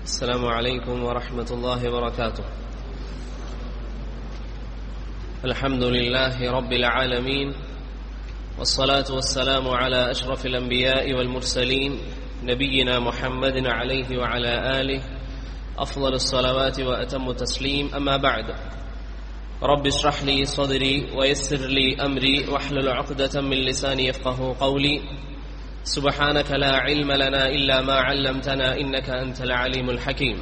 السلام عليكم ورحمة الله وبركاته الحمد لله رب العالمين والصلاة والسلام على أشرف الأنبياء والمرسلين نبينا محمد عليه وعلى آله أفضل الصلوات وأتم التسليم أما بعد رب اشرح لي صدري ويسر لي أمري واحلل عقدة من لساني يفقه قولي سبحانك لا علم لنا إلا ما علمتنا إنك أنت العليم الحكيم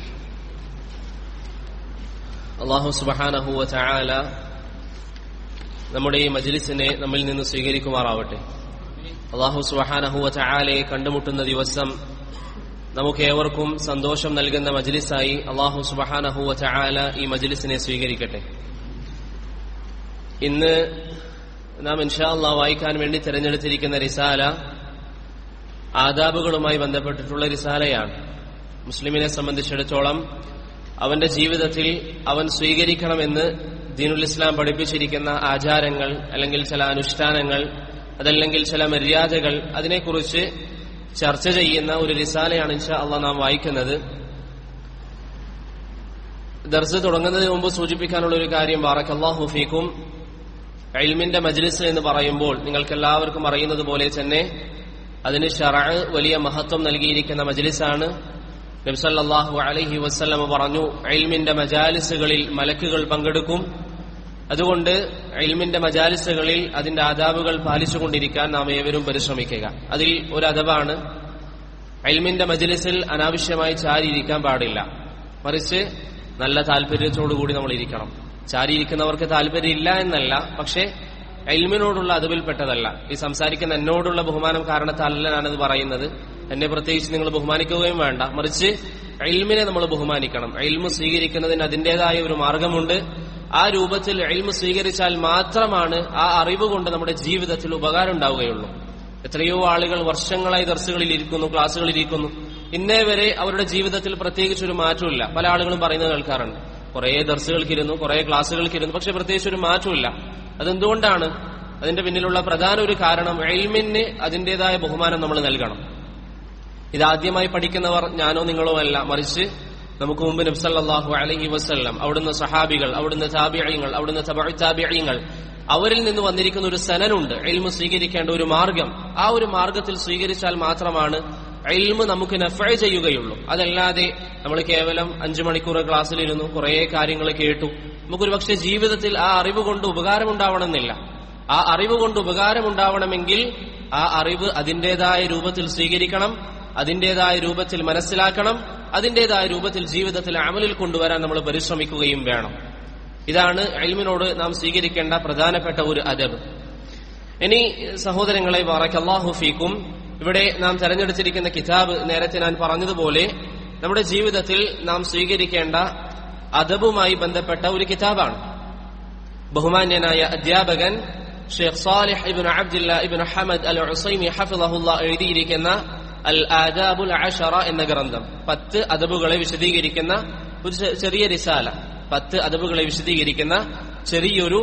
അള്ളാഹു സുബഹാനഹുവ ചായാല നമ്മുടെ ഈ മജ്ലിസിനെ നമ്മിൽ നിന്ന് സ്വീകരിക്കുമാറാവട്ടെ അള്ളാഹു സുബഹാനഹുവ ചായാലയെ കണ്ടുമുട്ടുന്ന ദിവസം നമുക്ക് ഏവർക്കും സന്തോഷം നൽകുന്ന മജ്ലിസായി അള്ളാഹു സുബഹാനഹുവ ചായാല ഈ മജ്ലിസിനെ സ്വീകരിക്കട്ടെ ഇന്ന് നാം ഇൻഷാ അള്ളാഹ് വായിക്കാൻ വേണ്ടി തിരഞ്ഞെടുത്തിരിക്കുന്ന റിസാല ആദാബുകളുമായി ബന്ധപ്പെട്ടിട്ടുള്ള റിസാലയാണ് മുസ്ലിമിനെ സംബന്ധിച്ചിടത്തോളം അവന്റെ ജീവിതത്തിൽ അവൻ സ്വീകരിക്കണമെന്ന് ദീനുൽ ഇസ്ലാം പഠിപ്പിച്ചിരിക്കുന്ന ആചാരങ്ങൾ അല്ലെങ്കിൽ ചില അനുഷ്ഠാനങ്ങൾ അതല്ലെങ്കിൽ ചില മര്യാദകൾ അതിനെക്കുറിച്ച് ചർച്ച ചെയ്യുന്ന ഒരു റിസാലയാണ് ഇൻഷാ അള്ളാഹ് നാം വായിക്കുന്നത് ദർസ് തുടങ്ങുന്നതിന് മുമ്പ് സൂചിപ്പിക്കാനുള്ള ഒരു കാര്യം ബാറക്കല്ലാഹു ഫീക്കും എൽമിന്റെ മജ്ലിസ് എന്ന് പറയുമ്പോൾ നിങ്ങൾക്ക് എല്ലാവർക്കും അറിയുന്നത് പോലെ തന്നെ അതിന് ഷറ വലിയ മഹത്വം നൽകിയിരിക്കുന്ന മജ്ലിസാണ് നബ്സല്ലാഹു അലഹി വസ്ല്ലമ പറഞ്ഞു എൽമിന്റെ മജാലിസുകളിൽ മലക്കുകൾ പങ്കെടുക്കും അതുകൊണ്ട് എൽമിന്റെ മജാലിസുകളിൽ അതിന്റെ ആദാബുകൾ പാലിച്ചുകൊണ്ടിരിക്കാൻ നാം ഏവരും പരിശ്രമിക്കുക അതിൽ ഒരു അദബാണ് എൽമിന്റെ മജ്ലിസിൽ അനാവശ്യമായി ചാരിയിരിക്കാൻ പാടില്ല മറിച്ച് നല്ല താല്പര്യത്തോടുകൂടി നമ്മൾ ഇരിക്കണം ചാരിയിരിക്കുന്നവർക്ക് താല്പര്യമില്ല എന്നല്ല പക്ഷേ എൽമിനോടുള്ള അതുവിൽപ്പെട്ടതല്ല ഈ സംസാരിക്കുന്ന എന്നോടുള്ള ബഹുമാനം കാരണത്താലല്ല ഞാനത് പറയുന്നത് എന്നെ പ്രത്യേകിച്ച് നിങ്ങൾ ബഹുമാനിക്കുകയും വേണ്ട മറിച്ച് എൽമിനെ നമ്മൾ ബഹുമാനിക്കണം എൽമ് സ്വീകരിക്കുന്നതിന് അതിൻ്റെതായ ഒരു മാർഗമുണ്ട് ആ രൂപത്തിൽ എൽമ് സ്വീകരിച്ചാൽ മാത്രമാണ് ആ അറിവ് കൊണ്ട് നമ്മുടെ ജീവിതത്തിൽ ഉപകാരം ഉണ്ടാവുകയുള്ളൂ എത്രയോ ആളുകൾ വർഷങ്ങളായി ദർസുകളിൽ ഇരിക്കുന്നു ക്ലാസ്സുകളിൽ ഇരിക്കുന്നു ഇന്നേ വരെ അവരുടെ ജീവിതത്തിൽ പ്രത്യേകിച്ച് ഒരു മാറ്റമില്ല പല ആളുകളും പറയുന്നത് കേൾക്കാറുണ്ട് കുറെ ദർസുകൾക്കിരുന്നു കുറെ ക്ലാസ്സുകൾക്കിരുന്നു പക്ഷെ പ്രത്യേകിച്ച് ഒരു മാറ്റമില്ല അതെന്തുകൊണ്ടാണ് അതിന്റെ പിന്നിലുള്ള പ്രധാന ഒരു കാരണം എൽമിന് അതിൻ്റെതായ ബഹുമാനം നമ്മൾ നൽകണം ഇതാദ്യമായി പഠിക്കുന്നവർ ഞാനോ നിങ്ങളോ അല്ല മറിച്ച് നമുക്ക് മുമ്പ് നബ്സല്ലാഹു അലഹി വസ്ല്ലാം അവിടുന്ന് സഹാബികൾ അവിടുന്ന് താബിയങ്ങൾ അവിടുന്ന് താബിയങ്ങൾ അവരിൽ നിന്ന് വന്നിരിക്കുന്ന ഒരു സനനുണ്ട് എൽമ് സ്വീകരിക്കേണ്ട ഒരു മാർഗം ആ ഒരു മാർഗത്തിൽ സ്വീകരിച്ചാൽ മാത്രമാണ് എൽമ് നമുക്ക് നഫ ചെയ്യുകയുള്ളൂ അതല്ലാതെ നമ്മൾ കേവലം അഞ്ചു മണിക്കൂർ ക്ലാസ്സിലിരുന്നു കുറെ കാര്യങ്ങൾ കേട്ടു നമുക്കൊരു പക്ഷെ ജീവിതത്തിൽ ആ അറിവ് കൊണ്ട് ഉപകാരമുണ്ടാവണമെന്നില്ല ആ അറിവ് കൊണ്ട് ഉപകാരമുണ്ടാവണമെങ്കിൽ ആ അറിവ് അതിൻ്റെതായ രൂപത്തിൽ സ്വീകരിക്കണം അതിൻ്റെതായ രൂപത്തിൽ മനസ്സിലാക്കണം അതിൻ്റെതായ രൂപത്തിൽ ജീവിതത്തിൽ അമലിൽ കൊണ്ടുവരാൻ നമ്മൾ പരിശ്രമിക്കുകയും വേണം ഇതാണ് എൽമിനോട് നാം സ്വീകരിക്കേണ്ട പ്രധാനപ്പെട്ട ഒരു അദബ് ഇനി സഹോദരങ്ങളെ വാറക്കല്ലാഹു ഫീക്കും ഇവിടെ നാം തെരഞ്ഞെടുത്തിരിക്കുന്ന കിതാബ് നേരത്തെ ഞാൻ പറഞ്ഞതുപോലെ നമ്മുടെ ജീവിതത്തിൽ നാം സ്വീകരിക്കേണ്ട അദബുമായി ബന്ധപ്പെട്ട ഒരു കിതാബാണ് ബഹുമാന്യനായ അധ്യാപകൻ Sheikh Salih Ibn Abdullah Ibn Hamad Al Usaimi ഹഫിദഹുല്ല എഴുതിയിരിക്കുന്ന അൽ ആദാബുൽ അഷറ എന്ന ഗ്രന്ഥം പത്ത് അദബുകളെ വിശദീകരിക്കുന്ന ഒരു ചെറിയ റിസാല പത്ത് അദബുകളെ വിശദീകരിക്കുന്ന ചെറിയൊരു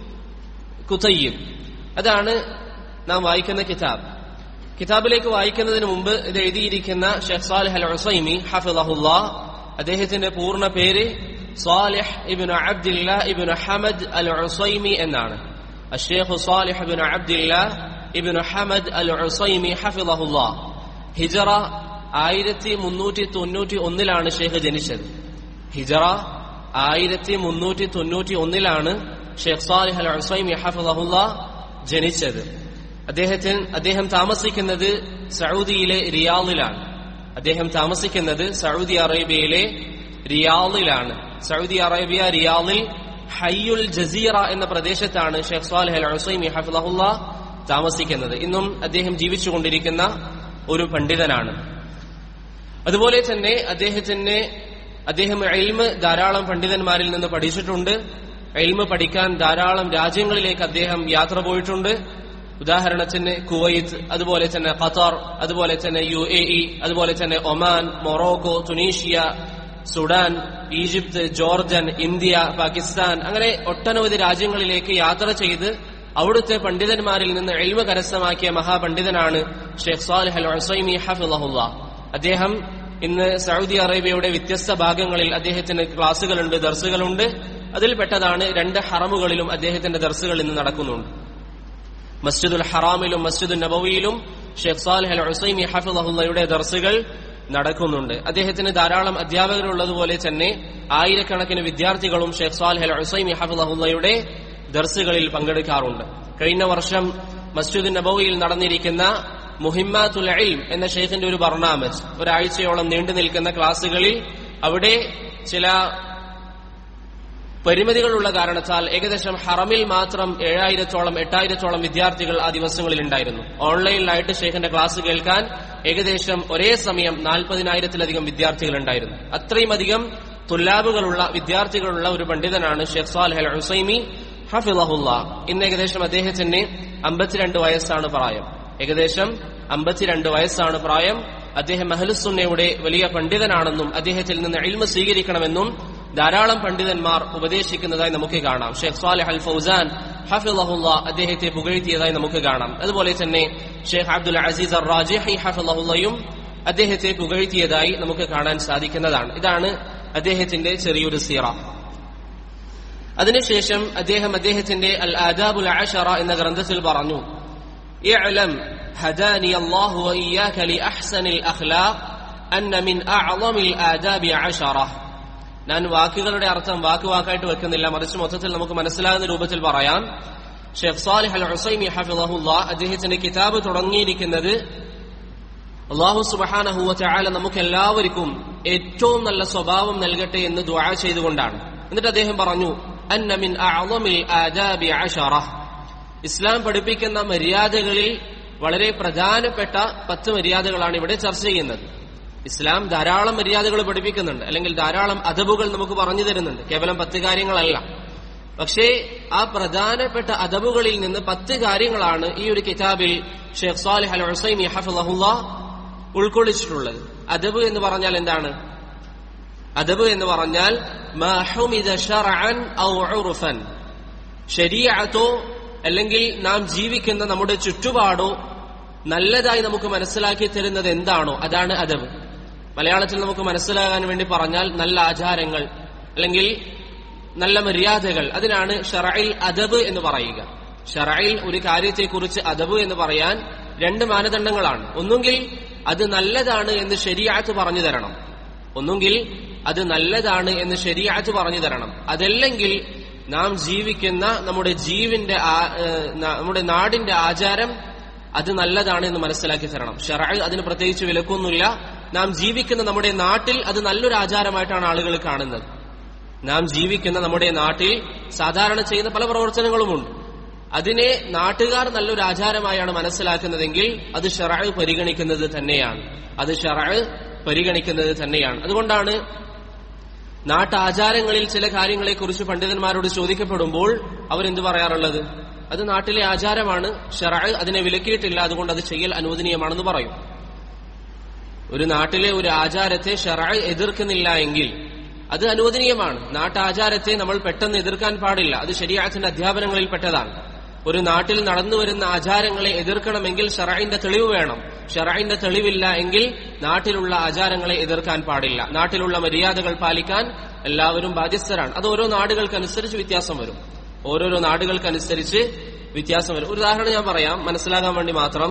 കുതയ്യം അതാണ് നാം വായിക്കുന്ന കിതാബ് കിതാബിലേക്ക് വായിക്കുന്നതിന് മുമ്പ് ഇത് എഴുതിയിരിക്കുന്ന ഷെഖ് സാലിഹ് അൽ ഉസൈമി ഹഫിദഹുല്ല അദ്ദേഹത്തിന്റെ പൂർണ്ണ പേര് صالح ابن عبد الله ابن حمد العصيمي എന്നാണ് الشيخ صالح ابن عبد الله ابن حمد العصيمي حفظه الله ഹിജറ ആയിരത്തി മുന്നൂറ്റി തൊണ്ണൂറ്റി ഒന്നിലാണ് ഷെയ്ഖ് ജനിച്ചത് ഹിജറ ആയിരത്തി മുന്നൂറ്റി തൊണ്ണൂറ്റി ഒന്നിലാണ് ഷെയ്ഖ് സാലിഹ് അൽ ഉസൈമി ഹഫിദഹുല്ല ജനിച്ചത് അദ്ദേഹത്തിന് അദ്ദേഹം താമസിക്കുന്നത് സൗദിയിലെ റിയാദിലാണ് അദ്ദേഹം താമസിക്കുന്നത് സൗദി അറേബ്യയിലെ റിയാദിലാണ് സൗദി അറേബ്യ റിയാദിൽ ഹയ്യുൽ ജസീറ എന്ന പ്രദേശത്താണ് ഷെയ്ഖ് സാലിഹ് അൽ ഉസൈമി ഹഫിദഹുല്ല താമസിക്കുന്നത് ഇന്നും അദ്ദേഹം ജീവിച്ചുകൊണ്ടിരിക്കുന്ന ഒരു പണ്ഡിതനാണ് അതുപോലെ തന്നെ അദ്ദേഹത്തിന് അദ്ദേഹം എൽമ് ധാരാളം പണ്ഡിതന്മാരിൽ നിന്ന് പഠിച്ചിട്ടുണ്ട് എൽമ് പഠിക്കാൻ ധാരാളം രാജ്യങ്ങളിലേക്ക് അദ്ദേഹം യാത്ര പോയിട്ടുണ്ട് ഉദാഹരണത്തിന് കുവൈത്ത് അതുപോലെ തന്നെ ഖത്തർ അതുപോലെ തന്നെ യു എ ഇ അതുപോലെ തന്നെ Oman Morocco Tunisia Sudan Egypt Jordan India Pakistan അങ്ങനെ ഒട്ടനവധി രാജ്യങ്ങളിലേക്ക് യാത്ര ചെയ്ത് അവിടുത്തെ പണ്ഡിതന്മാരിൽ നിന്ന് എൽമ കരസ്ഥമാക്കിയ മഹാപണ്ഡിതനാണ് ഷെയ്ഖ് സാലിഹ് അൽ ഉസൈമി ഹഫിളഹുല്ല അദ്ദേഹം ഇന്ന് സൗദി അറേബ്യയുടെ വ്യത്യസ്ത ഭാഗങ്ങളിൽ അദ്ദേഹത്തിന് ക്ലാസുകളുണ്ട് ദർസുകളുണ്ട് അതിൽപ്പെട്ടതാണ് രണ്ട് ഹറമുകളിലും അദ്ദേഹത്തിന്റെ ദർസുകൾ ഇന്ന് നടക്കുന്നുണ്ട് മസ്ജിദുൽ ഹറാമിലും മസ്ജിദുൽ നബവിയിലും ഷെഖ് സാലിഹ് അൽ ഹുസൈമി ഹഫിദുള്ളയുടെ ദർസുകൾ നടക്കുന്നുണ്ട് അദ്ദേഹത്തിന് ധാരാളം അധ്യാപകരുള്ളതുപോലെ തന്നെ ആയിരക്കണക്കിന് വിദ്യാർത്ഥികളും ഷെഖ് സാലിഹ് അൽ ഹുസൈമി ഹഫിദുള്ളയുടെ ദർസുകളിൽ പങ്കെടുക്കാറുണ്ട് കഴിഞ്ഞ വർഷം മസ്ജിദ് നബവിയിൽ നടന്നിരിക്കുന്ന മുഹിമ്മാത്തുൽ ഇൽം എന്ന ഷെയ്ഖിന്റെ ഒരു ബർണാമജ് ഒരാഴ്ചയോളം നീണ്ടു നിൽക്കുന്ന ക്ലാസുകളിൽ അവിടെ ചില പരിമിതികളുള്ള കാരണത്താൽ ഏകദേശം ഹറമിൽ മാത്രം ഏഴായിരത്തോളം എട്ടായിരത്തോളം വിദ്യാർത്ഥികൾ ആ ദിവസങ്ങളിൽ ഉണ്ടായിരുന്നു ഓൺലൈനിലായിട്ട് ഷെയ്ഖിന്റെ ക്ലാസ് കേൾക്കാൻ ഏകദേശം ഒരേ സമയം നാൽപ്പതിനായിരത്തിലധികം വിദ്യാർത്ഥികൾ ഉണ്ടായിരുന്നു അത്രയും അധികം തുല്ലാബുകളുള്ള വിദ്യാർത്ഥികളുള്ള ഒരു പണ്ഡിതനാണ് ഷെഖ് സാൽഹ് അൽ ഹുസൈമി ഹഫിളഹുല്ല ഇന്ന് ഏകദേശം അദ്ദേഹത്തിന് അമ്പത്തിരണ്ട് വയസ്സാണ് പ്രായം ഏകദേശം അമ്പത്തിരണ്ട് വയസ്സാണ് പ്രായം അദ്ദേഹം അഹലുസുന്നയുടെ വലിയ പണ്ഡിതനാണെന്നും അദ്ദേഹത്തിൽ നിന്ന് ഇൽമ സ്വീകരിക്കണമെന്നും ധാരാളം പണ്ഡിതന്മാർ ഉപദേശിക്കുന്നതായി നമുക്ക് കാണാം ഷെഖ് സാലിഹ് അൽ ഫൗസാൻ ഹഫിളഹുല്ല അദ്ദേഹത്തെ പുകഴ്ത്തിയതായി നമുക്ക് കാണാം അതുപോലെ തന്നെ ഷെയ്ഖ് അബ്ദുൽ അസീസ് അർ റാജിഹി ഹഫിളഹുല്ലയും അദ്ദേഹത്തെ പുകഴ്ത്തിയതായി നമുക്ക് കാണാൻ സാധിക്കുന്നതാണ് ഇതാണ് അദ്ദേഹത്തിന്റെ ചെറിയൊരു സീറ അതിനുശേഷം അദ്ദേഹം അദ്ദേഹത്തിന്റെ അൽ ആദാബുൽ ആഷറ എന്ന ഗ്രന്ഥത്തിൽ പറഞ്ഞു اعلم هداني الله وإياك لأحسن الأخلاق أن من أعظم الآداب عشرة ഞാൻ വാക്കുകളുടെ അർത്ഥം വാക്ക് വാക്കായിട്ട് വെക്കുന്നില്ല മറിച്ച് മൊത്തത്തിൽ നമുക്ക് മനസ്സിലാകുന്ന രൂപത്തിൽ പറയാം ഷെഖ് സാലിഹ് അൽ ഹുസൈമി ഹഫിളഹുല്ല അദ്ദേഹത്തിന്റെ കിതാബ് തുടങ്ങിയിരിക്കുന്നത് അള്ളാഹു സുബഹാനഹുവ ചായാല നമുക്ക് എല്ലാവർക്കും ഏറ്റവും നല്ല സ്വഭാവം നൽകട്ടെ എന്ന് ദുആ ചെയ്തുകൊണ്ടാണ് എന്നിട്ട് അദ്ദേഹം പറഞ്ഞു അന്നമിൻ അഅളമിൽ ആദാബി അശറ ഇസ്ലാം പഠിപ്പിക്കുന്ന മര്യാദകളിൽ വളരെ പ്രധാനപ്പെട്ട പത്ത് മര്യാദകളാണ് ഇവിടെ ചർച്ച ചെയ്യുന്നത് ഇസ്ലാം ധാരാളം മര്യാദകൾ പഠിപ്പിക്കുന്നുണ്ട് അല്ലെങ്കിൽ ധാരാളം അദബുകൾ നമുക്ക് പറഞ്ഞു തരുന്നുണ്ട് കേവലം പത്ത് കാര്യങ്ങളല്ല പക്ഷേ ആ പ്രധാനപ്പെട്ട അദബുകളിൽ നിന്ന് പത്ത് കാര്യങ്ങളാണ് ഈ ഒരു കിതാബിൽ ഷെയ്ഖ് സാലിഹ് അൽ ഹുസൈമി ഹഫിളഹുല്ല ഉൾക്കൊള്ളിച്ചിട്ടുള്ളത് അദബ് എന്ന് പറഞ്ഞാൽ എന്താണ് അദബ് എന്ന് പറഞ്ഞാൽ ശരീഅത്തോ അല്ലെങ്കിൽ നാം ജീവിക്കുന്ന നമ്മുടെ ചുറ്റുപാടോ നല്ലതായി നമുക്ക് മനസ്സിലാക്കി തരുന്നത് എന്താണോ അതാണ് അദബ് മലയാളത്തിൽ നമുക്ക് മനസ്സിലാകാൻ വേണ്ടി പറഞ്ഞാൽ നല്ല ആചാരങ്ങൾ അല്ലെങ്കിൽ നല്ല മര്യാദകൾ അതിനാണ് ഷറയിൽ അദബ് എന്ന് പറയുക ഷറയിൽ ഒരു കാര്യത്തെക്കുറിച്ച് അദബ് എന്ന് പറയാൻ രണ്ട് മാനദണ്ഡങ്ങളാണ് ഒന്നുകിൽ അത് നല്ലതാണ് എന്ന് ശരിയാത്ത് പറഞ്ഞു തരണം ഒന്നുകിൽ അത് നല്ലതാണ് എന്ന് ശരിയാത്ത് പറഞ്ഞു തരണം അതല്ലെങ്കിൽ നാം ജീവിക്കുന്ന നമ്മുടെ ജീവിന്റെ നമ്മുടെ നാടിന്റെ ആചാരം അത് നല്ലതാണ് എന്ന് മനസ്സിലാക്കി തരണം ഷറ അതിന് പ്രത്യേകിച്ച് വിലക്കൊന്നുമില്ല നാം ജീവിക്കുന്ന നമ്മുടെ നാട്ടിൽ അത് നല്ലൊരു ആചാരമായിട്ടാണ് ആളുകൾ കാണുന്നത് നാം ജീവിക്കുന്ന നമ്മുടെ നാട്ടിൽ സാധാരണ ചെയ്യുന്ന പല പ്രവർത്തനങ്ങളുമുണ്ട് അതിനെ നാട്ടുകാർ നല്ലൊരു ആചാരമായാണ് മനസ്സിലാക്കുന്നതെങ്കിൽ അത് ഷറ പരിഗണിക്കുന്നത് തന്നെയാണ് അത് ഷറ പരിഗണിക്കുന്നത് തന്നെയാണ് അതുകൊണ്ടാണ് നാട്ടാചാരങ്ങളിൽ ചില കാര്യങ്ങളെക്കുറിച്ച് പണ്ഡിതന്മാരോട് ചോദിക്കപ്പെടുമ്പോൾ അവരെന്ത് പറയാറുള്ളത് അത് നാട്ടിലെ ആചാരമാണ് ഷറ അതിനെ വിലക്കിയിട്ടില്ല അതുകൊണ്ട് അത് ചെയ്യൽ അനുവദനീയമാണെന്ന് പറയും ഒരു നാട്ടിലെ ഒരു ആചാരത്തെ ഷറ എതിർക്കുന്നില്ല എങ്കിൽ അത് അനുവദനീയമാണ് നാട്ടാചാരത്തെ നമ്മൾ പെട്ടെന്ന് എതിർക്കാൻ പാടില്ല അത് ശരിയാത്തിന്റെ അധ്യാപനങ്ങളിൽ പെട്ടതാണ് ഒരു നാട്ടിൽ നടന്നു വരുന്ന ആചാരങ്ങളെ എതിർക്കണമെങ്കിൽ ഷറൈന്റെ തെളിവ് വേണം ഷറൈന്റെ തെളിവില്ല എങ്കിൽ നാട്ടിലുള്ള ആചാരങ്ങളെ എതിർക്കാൻ പാടില്ല നാട്ടിലുള്ള മര്യാദകൾ പാലിക്കാൻ എല്ലാവരും ബാധ്യസ്ഥരാണ് അത് ഓരോ നാടുകൾക്കനുസരിച്ച് വ്യത്യാസം വരും ഓരോരോ നാടുകൾക്കനുസരിച്ച് വ്യത്യാസം വരും ഒരു ഉദാഹരണം ഞാൻ പറയാം മനസ്സിലാകാൻ വേണ്ടി മാത്രം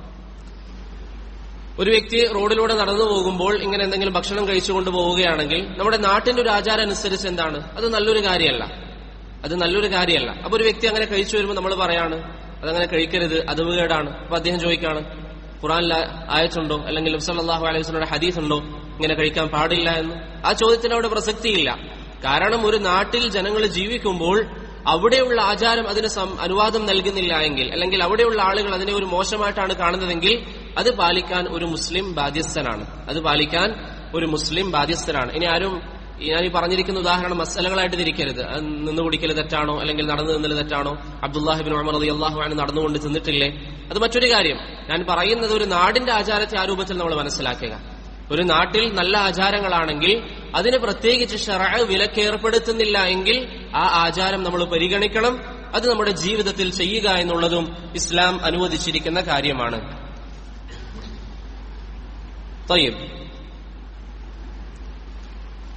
ഒരു വ്യക്തി റോഡിലൂടെ നടന്നു പോകുമ്പോൾ ഇങ്ങനെ എന്തെങ്കിലും ഭക്ഷണം കഴിച്ചുകൊണ്ട് പോവുകയാണെങ്കിൽ നമ്മുടെ നാട്ടിന്റെ ഒരു ആചാരം അനുസരിച്ച് എന്താണ് അത് നല്ലൊരു കാര്യമല്ല അത് നല്ലൊരു കാര്യമല്ല അപ്പൊ ഒരു വ്യക്തി അങ്ങനെ കഴിച്ചു വരുമ്പോൾ നമ്മൾ പറയാണ് അതങ്ങനെ കഴിക്കരുത് അത് വീടാണ് അപ്പൊ അദ്ദേഹം ചോദിക്കാണ് ഖുറാനിൽ ആയത്തുണ്ടോ അല്ലെങ്കിൽ സല്ലാഹു അലൈഹി വസ്ലയുടെ ഹദീസ് ഉണ്ടോ ഇങ്ങനെ കഴിക്കാൻ പാടില്ല എന്ന് ആ ചോദ്യത്തിന് അവിടെ പ്രസക്തിയില്ല കാരണം ഒരു നാട്ടിൽ ജനങ്ങൾ ജീവിക്കുമ്പോൾ അവിടെയുള്ള ആചാരം അതിന് അനുവാദം നൽകുന്നില്ല എങ്കിൽ അല്ലെങ്കിൽ അവിടെയുള്ള ആളുകൾ അതിനെ ഒരു മോശമായിട്ടാണ് കാണുന്നതെങ്കിൽ അത് പാലിക്കാൻ ഒരു മുസ്ലിം ബാധ്യസ്ഥനാണ് അത് പാലിക്കാൻ ഒരു മുസ്ലിം ബാധ്യസ്ഥനാണ് ഇനി ആരും ഞാൻ ഈ പറഞ്ഞിരിക്കുന്ന ഉദാഹരണം മസലകളായിട്ട് തിരിക്കരുത് നിന്ന് കുടിക്കൽ തെറ്റാണോ അല്ലെങ്കിൽ നടന്നു നിന്നൽ തെറ്റാണോ അബ്ദുല്ലാഹിബിൻ ഉമർ അലി അള്ളാഹു ആണ് നടന്നുകൊണ്ട് തിന്നിട്ടില്ലേ അത് മറ്റൊരു കാര്യം ഞാൻ പറയുന്നത് ഒരു നാടിന്റെ ആചാരത്തെ ആ രൂപത്തിൽ നമ്മൾ മനസ്സിലാക്കുക ഒരു നാട്ടിൽ നല്ല ആചാരങ്ങളാണെങ്കിൽ അതിന് പ്രത്യേകിച്ച് ഷറ വിലക്കേർപ്പെടുത്തുന്നില്ല എങ്കിൽ ആ ആചാരം നമ്മൾ പരിഗണിക്കണം അത് നമ്മുടെ ജീവിതത്തിൽ ചെയ്യുക എന്നുള്ളതും ഇസ്ലാം അനുവദിച്ചിരിക്കുന്ന കാര്യമാണ് തയ്യബ്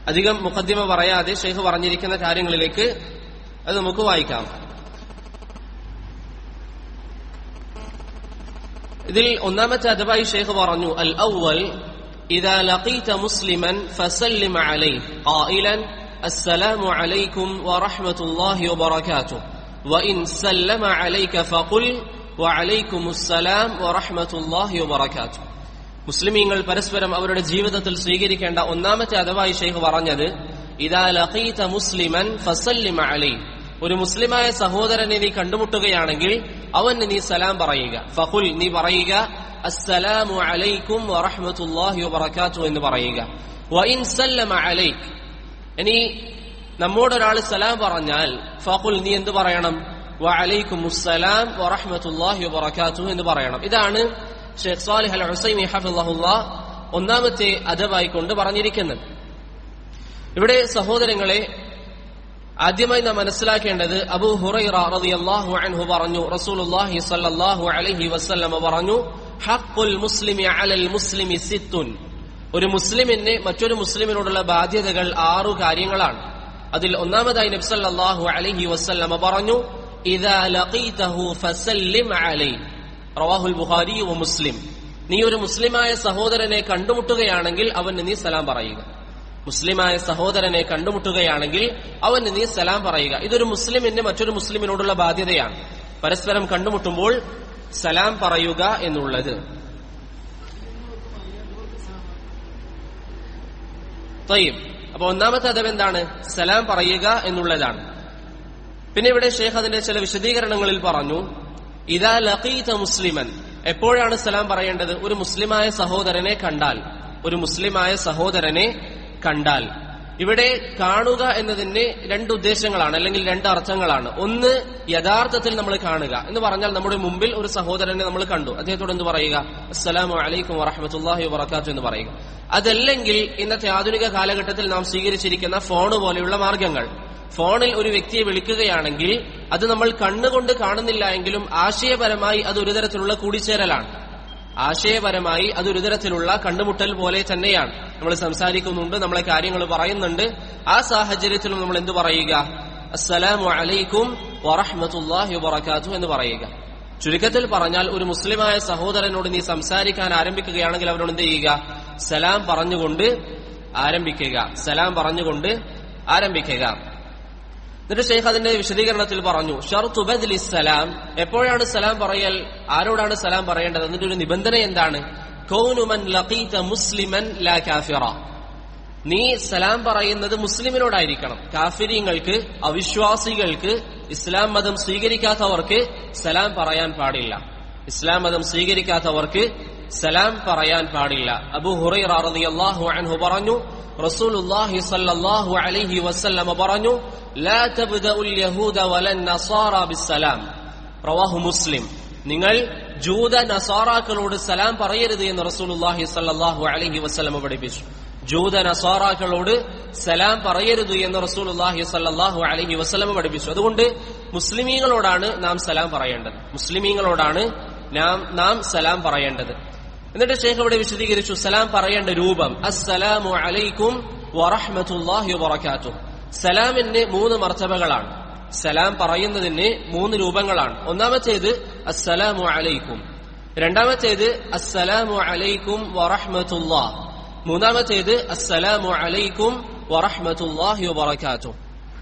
അധികം മുഖദ്യമ പറയാതെ ഷെയ്ഖ് പറഞ്ഞിരിക്കുന്ന കാര്യങ്ങളിലേക്ക് അത് നമുക്ക് വായിക്കാം ഇതിൽ ഒന്നാമത്തെ അദബായി ഷെയ്ഖ് പറഞ്ഞു അൽ ഔവൽ إذا لقيت مسلما فسلم عليه قائلا السلام عليكم ورحمة الله وبركاته وإن سلم عليك فقل وعليكم السلام ورحمة الله وبركاته മുസ്ലിമീങ്ങൾ പരസ്പരം അവരുടെ ജീവിതത്തിൽ സ്വീകരിക്കേണ്ട ഒന്നാമത്തെ അഥവായി ഷെയ്ഖ് പറഞ്ഞത് ഇതാ ലഖീത മുസ്ലിമൻ ഫസല്ലിമ അലൈ ഒരു മുസ്ലിമായ സഹോദരനെ നീ കണ്ടുമുട്ടുകയാണെങ്കിൽ അവന് നീ സലാം പറയുക ഫഹുൽ നീ പറയുക അസ്സലാമു അലൈക്കും വറഹ്മത്തുള്ളാഹി വബറകാതുഹു എന്ന് പറയുക വഇൻ സല്ലമ അലൈക് ഇനി നമ്മോടൊരാൾ സലാം പറഞ്ഞാൽ ഫഖുൽ നീ എന്ത് പറയണം വഅലൈക്കും അസ്സലാം വറഹ്മത്തുള്ളാഹി വബറകാതുഹു എന്ന് പറയണം ഇതാണ് ഷെയ്ഖ് സാലിഹ് അൽ ഹുസൈമി ഹഫിള്ളാഹുല്ലാ ഒന്നാമത്തെ അദബായി കൊണ്ട് പറഞ്ഞിരിക്കുന്നത് ഇവിടെ സഹോദരങ്ങളെ ആദ്യമായി നാം മനസ്സിലാക്കേണ്ടത് അബൂ ഹുറൈറ റളിയല്ലാഹു അൻഹു പറഞ്ഞു റസൂലുള്ളാഹി സ്വല്ലല്ലാഹു അലൈഹി വസല്ലമ പറഞ്ഞു ഹഖുൽ മുസ്ലിമി അലൽ മുസ്ലിമി സിത്തുൻ ഒരു മുസ്ലിമിന് മറ്റൊരു മുസ്ലിമിനോടുള്ള ബാധ്യതകൾ ആറു കാര്യങ്ങളാണ് അതിൽ ഒന്നാമതായി നബി സല്ലല്ലാഹു അലൈഹി വസല്ലമ പറഞ്ഞു ഇദാ ലഖീതഹു ഫസല്ലിം അലൈഹി റവാഹുൽ ബുഖാരി വ മുസ്ലിം നീ ഒരു മുസ്ലിമായ സഹോദരനെ കണ്ടുമുട്ടുകയാണെങ്കിൽ അവന് നീ സലാം പറയുക മുസ്ലിമായ സഹോദരനെ കണ്ടുമുട്ടുകയാണെങ്കിൽ അവന് നീ സലാം പറയുക ഇതൊരു മുസ്ലിമിന് മറ്റൊരു മുസ്ലിമിനോടുള്ള ബാധ്യതയാണ് പരസ്പരം കണ്ടുമുട്ടുമ്പോൾ സലാം പറയുക എന്നുള്ളത് തയ്യം അപ്പൊ ഒന്നാമത്തെ അദബ് എന്താണ് സലാം പറയുക എന്നുള്ളതാണ് പിന്നെ ഇവിടെ ഷേഖ് അതിന്റെ ചില വിശദീകരണങ്ങളിൽ പറഞ്ഞു ഇതാ ലഖീത മുസ്ലിമൻ എപ്പോഴാണ് സലാം പറയേണ്ടത് ഒരു മുസ്ലിമായ സഹോദരനെ കണ്ടാൽ ഒരു മുസ്ലിമായ സഹോദരനെ കണ്ടാൽ ഇവിടെ കാണുക എന്നതിന് രണ്ട് ഉദ്ദേശങ്ങളാണ് അല്ലെങ്കിൽ രണ്ട് അർത്ഥങ്ങളാണ് ഒന്ന് യഥാർത്ഥത്തിൽ നമ്മൾ കാണുക എന്ന് പറഞ്ഞാൽ നമ്മുടെ മുമ്പിൽ ഒരു സഹോദരനെ നമ്മൾ കണ്ടു അദ്ദേഹത്തോട് എന്ത് പറയുക അസ്സലാമു അലൈക്കും വറഹമത്തുല്ലാഹി വബർക്കാത്തു എന്ന് പറയുക അതല്ലെങ്കിൽ ഇന്നത്തെ ആധുനിക കാലഘട്ടത്തിൽ നാം സ്വീകരിച്ചിരിക്കുന്ന ഫോൺ പോലെയുള്ള മാർഗങ്ങൾ ഫോണിൽ ഒരു വ്യക്തിയെ വിളിക്കുകയാണെങ്കിൽ അത് നമ്മൾ കണ്ണുകൊണ്ട് കാണുന്നില്ല എങ്കിലും ആശയപരമായി അത് ഒരു തരത്തിലുള്ള കൂടിച്ചേരലാണ് ആശയപരമായി അത് ഒരു തരത്തിലുള്ള കണ്ടുമുട്ടൽ പോലെ തന്നെയാണ് നമ്മൾ സംസാരിക്കുന്നുണ്ട് നമ്മളെ കാര്യങ്ങൾ പറയുന്നുണ്ട് ആ സാഹചര്യത്തിലും നമ്മൾ എന്തു പറയുക അസ്സലാമു അലൈക്കും വറഹ്മത്തുള്ളാഹി വബറകാതുഹു എന്ന് പറയുക ചുരുക്കത്തിൽ പറഞ്ഞാൽ ഒരു മുസ്ലിമായ സഹോദരനോട് നീ സംസാരിക്കാൻ ആരംഭിക്കുകയാണെങ്കിൽ അവരോട് എന്ത് ചെയ്യുക സലാം പറഞ്ഞുകൊണ്ട് ആരംഭിക്കുക സലാം പറഞ്ഞുകൊണ്ട് ആരംഭിക്കുക എന്നിട്ട് ഷെയ്ഖ് അതിന്റെ വിശദീകരണത്തിൽ പറഞ്ഞു ഷർത്ത് ബദ്ലി സലാം എപ്പോഴാണ് സലാം പറയൽ ആരോടാണ് സലാം പറയേണ്ടത് എന്നിട്ട് ഒരു നിബന്ധന എന്താണ് കൗനുമൻ ലഖീത മുസ്ലിമൻ ലാ കാഫിറ നീ സലാം പറയുന്നത് മുസ്ലിമിനോടായിരിക്കണം കാഫിര്യങ്ങൾക്ക് അവിശ്വാസികൾക്ക് ഇസ്ലാം മതം സ്വീകരിക്കാത്തവർക്ക് സലാം പറയാൻ പാടില്ല ഇസ്ലാം മതം സ്വീകരിക്കാത്തവർക്ക് സലാം പറയാൻ പാടില്ല അബു ഹുറൈറ റളിയല്ലാഹു അൻഹു പറഞ്ഞു റസൂലുള്ളാഹി സ്വല്ലല്ലാഹു അലൈഹി വസല്ലമ പറഞ്ഞു ലാ തബ്ദഉൽ യഹൂദ വലൻ നസാറ ബിസ്സലാം റവാഹു മുസ്ലിം നിങ്ങൾ ജൂത നസാറാക്കളോട് സലാം പറയരുത് എന്ന് റസൂലുള്ളാഹി സ്വല്ലല്ലാഹു അലൈഹി വസല്ലമ പഠിപ്പിച്ചു ജൂത നസാറാക്കളോട് സലാം പറയരുത് എന്ന് റസൂലുള്ളാഹി സ്വല്ലല്ലാഹു അലൈഹി വസല്ലമ പഠിപ്പിച്ചു അതുകൊണ്ട് മുസ്ലിമീങ്ങളോടാണ് നാം സലാം പറയേണ്ടത് മുസ്ലിമീങ്ങളോടാണ് നാം നാം സലാം പറയേണ്ടത് എന്നിട്ട് ഷേഖ് ഇവിടെ വിശദീകരിച്ചു സലാം പറയേണ്ട രൂപം അസ്സലാമു അലൈക്കും വറഹ്മത്തുള്ളാഹി വബറകാതുഹു സലാമിന് മൂന്ന് മർത്തബകളാണ് സലാം പറയുന്നതിന് മൂന്ന് രൂപങ്ങളാണ് ഒന്നാമത്തേത് അസ്സലാമു അലൈക്കും രണ്ടാമത്തേത് അസ്സലാമു അലൈക്കും വറഹ്മത്തുള്ളാ മൂന്നാമത്തേത് അസ്സലാമു അലൈക്കും വറഹ്മത്തുള്ളാഹി വബറകാതുഹു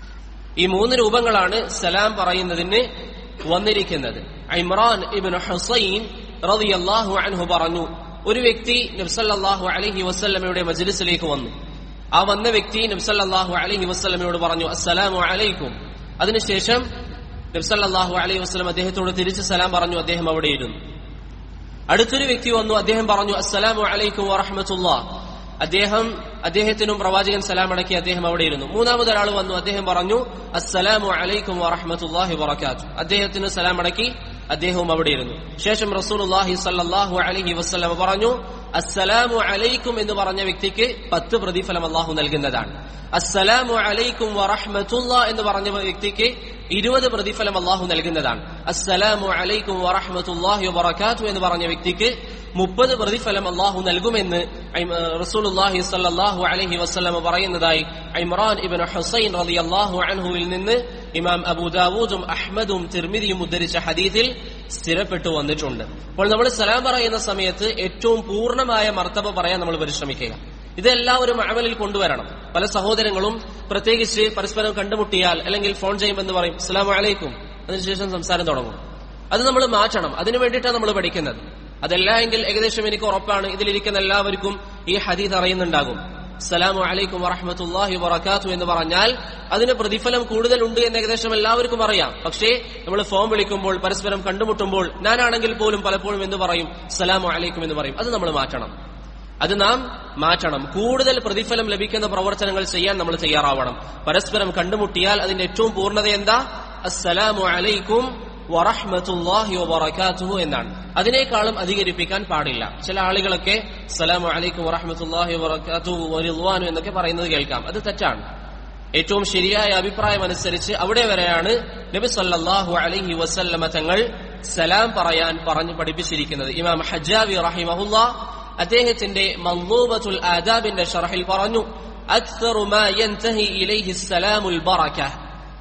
ഈ മൂന്ന് രൂപങ്ങളാണ് സലാം പറയുന്നതിന് വന്നിരിക്കുന്നത് ഇമ്രാൻ ഇബ്നു ഹുസൈൻ റളിയല്ലാഹു അൻഹു പറഞ്ഞു ഒരു വ്യക്തി നബ്സല്ലാഹു അലൈഹി വസല്ലമയുടെ മജ്ലിസിലേക്ക് വന്നു ആ വന്ന വ്യക്തി നബ്സല്ലാഹു അലൈഹി വസല്ലമയോട് പറഞ്ഞു അസ്സലാമു അലൈക്കും അതിനുശേഷം നബ്സല്ലാഹു അലൈഹി വസ്ലം അദ്ദേഹത്തോട് തിരിച്ച് സലാം പറഞ്ഞു അദ്ദേഹം അവിടെ ഇരുന്നു അടുത്തൊരു വ്യക്തി വന്നു അദ്ദേഹം പറഞ്ഞു അസ്സലാമു അലൈക്കും വറഹമത്തുള്ള അദ്ദേഹം അദ്ദേഹത്തിനും പ്രവാചകൻ സലാം അടക്കി അദ്ദേഹം അവിടെ ഇരുന്നു മൂന്നാമതൊരാൾ വന്നു അദ്ദേഹം പറഞ്ഞു അസ്സലാമു അലൈക്കും വറഹമത്തുല്ലാഹി വറക്കാത്തു അദ്ദേഹത്തിന് സലാം അടക്കി അദ്ദേഹവും അവിടെ ഇരുന്നു ശേഷം റസൂലുള്ളാഹി സല്ലല്ലാഹു അലൈഹി വസല്ലം പറഞ്ഞു അസ്സലാമു അലൈക്കും എന്ന് പറഞ്ഞ വ്യക്തിക്ക് പത്ത് പ്രതിഫലം അള്ളാഹു നൽകുന്നതാണ് അസ്സലാമു അലൈക്കും വറഹ്മത്തുള്ള എന്ന് പറഞ്ഞ വ്യക്തിക്ക് ഇരുപത് പ്രതിഫലം അള്ളാഹു നൽകുന്നതാണ് അസ്സലാമു അലൈക്കും വറഹ്മത്തുള്ളാഹി വബറകാത്തു എന്ന് പറഞ്ഞ വ്യക്തിക്ക് മുപ്പത് പ്രതിഫലം അള്ളാഹു നൽകുമെന്ന് റസൂലുള്ളാഹി സല്ലല്ലാഹു അലൈഹി വസല്ലമ പറയുന്നതായി ഇമ്രാൻ ഇബ്നു ഹുസൈൻ റളിയല്ലാഹു അൻഹുവിൽ നിന്ന് ഇമാം അബൂദാവൂദും അഹ്മദും തിർമിദിയും ഉദ്ധരിച്ച ഹദീസിൽ സ്ഥിരപ്പെട്ടു വന്നിട്ടുണ്ട് അപ്പോൾ നമ്മൾ സലാം പറയുന്ന സമയത്ത് ഏറ്റവും പൂർണ്ണമായ മർത്തബ പറയാൻ നമ്മൾ പരിശ്രമിക്കുക ഇതെല്ലാവരും അമലിൽ കൊണ്ടുവരണം പല സഹോദരങ്ങളും പ്രത്യേകിച്ച് പരസ്പരം കണ്ടുമുട്ടിയാൽ അല്ലെങ്കിൽ ഫോൺ ചെയ്യുമെന്ന് പറയും അസ്സലാമു അലൈക്കും അതിനുശേഷം സംസാരം തുടങ്ങും അത് നമ്മൾ മാറ്റണം അതിനു വേണ്ടിയിട്ടാണ് നമ്മൾ പഠിക്കുന്നത് അതല്ല എങ്കിൽ ഏകദേശം എനിക്ക് ഉറപ്പാണ് ഇതിലിരിക്കുന്ന എല്ലാവർക്കും ഈ ഹദീദ് അറിയുന്നുണ്ടാകും സലാമു അലൈക്കും വറഹമത്തുല്ലാഹി വറക്കാത്തു എന്ന് പറഞ്ഞാൽ അതിന് പ്രതിഫലം കൂടുതലുണ്ട് എന്ന് ഏകദേശം എല്ലാവർക്കും അറിയാം പക്ഷേ നമ്മൾ ഫോൺ വിളിക്കുമ്പോൾ പരസ്പരം കണ്ടുമുട്ടുമ്പോൾ ഞാനാണെങ്കിൽ പോലും പലപ്പോഴും എന്ന് പറയും സലാമു അലൈക്കും എന്ന് പറയും അത് നമ്മൾ മാറ്റണം അത് നാം മാറ്റണം കൂടുതൽ പ്രതിഫലം ലഭിക്കുന്ന പ്രവർത്തനങ്ങൾ ചെയ്യാൻ നമ്മൾ തയ്യാറാവണം പരസ്പരം കണ്ടുമുട്ടിയാൽ അതിന്റെ ഏറ്റവും പൂർണ്ണത എന്താ അസ്സലാമു അലൈക്കും വറഹ്മത്തുല്ലാഹി വബറകാതുഹു എന്നാണ് അതിനേക്കാളും അധികരിപ്പിക്കാൻ പാടില്ല ചില ആളുകളൊക്കെ സലാമു അലൈക്കും വറഹ്മത്തുല്ലാഹി വബറകാതുഹു വറിദ്വാനു എന്നൊക്കെ പറയുന്നത് കേൾക്കാം അത് തെറ്റാണ് ഏറ്റവും ശരിയായ അഭിപ്രായം അനുസരിച്ച് അവിടെ വരെയാണ് നബി സല്ലല്ലാഹു അലൈഹി വസല്ലമ തങ്ങൾ സലാം പറയാൻ പറഞ്ഞു പഠിപ്പിച്ചിരിക്കുന്നത് ഇമാം ഹജ്ജാവി റഹിമഹുല്ല അദ്ദേഹത്തിന്റെ മൻദൂബത്തുൽ ആദാബിന്റെ ഷറഹിൽ പറഞ്ഞു أكثر ما ينتهي إليه السلام البركة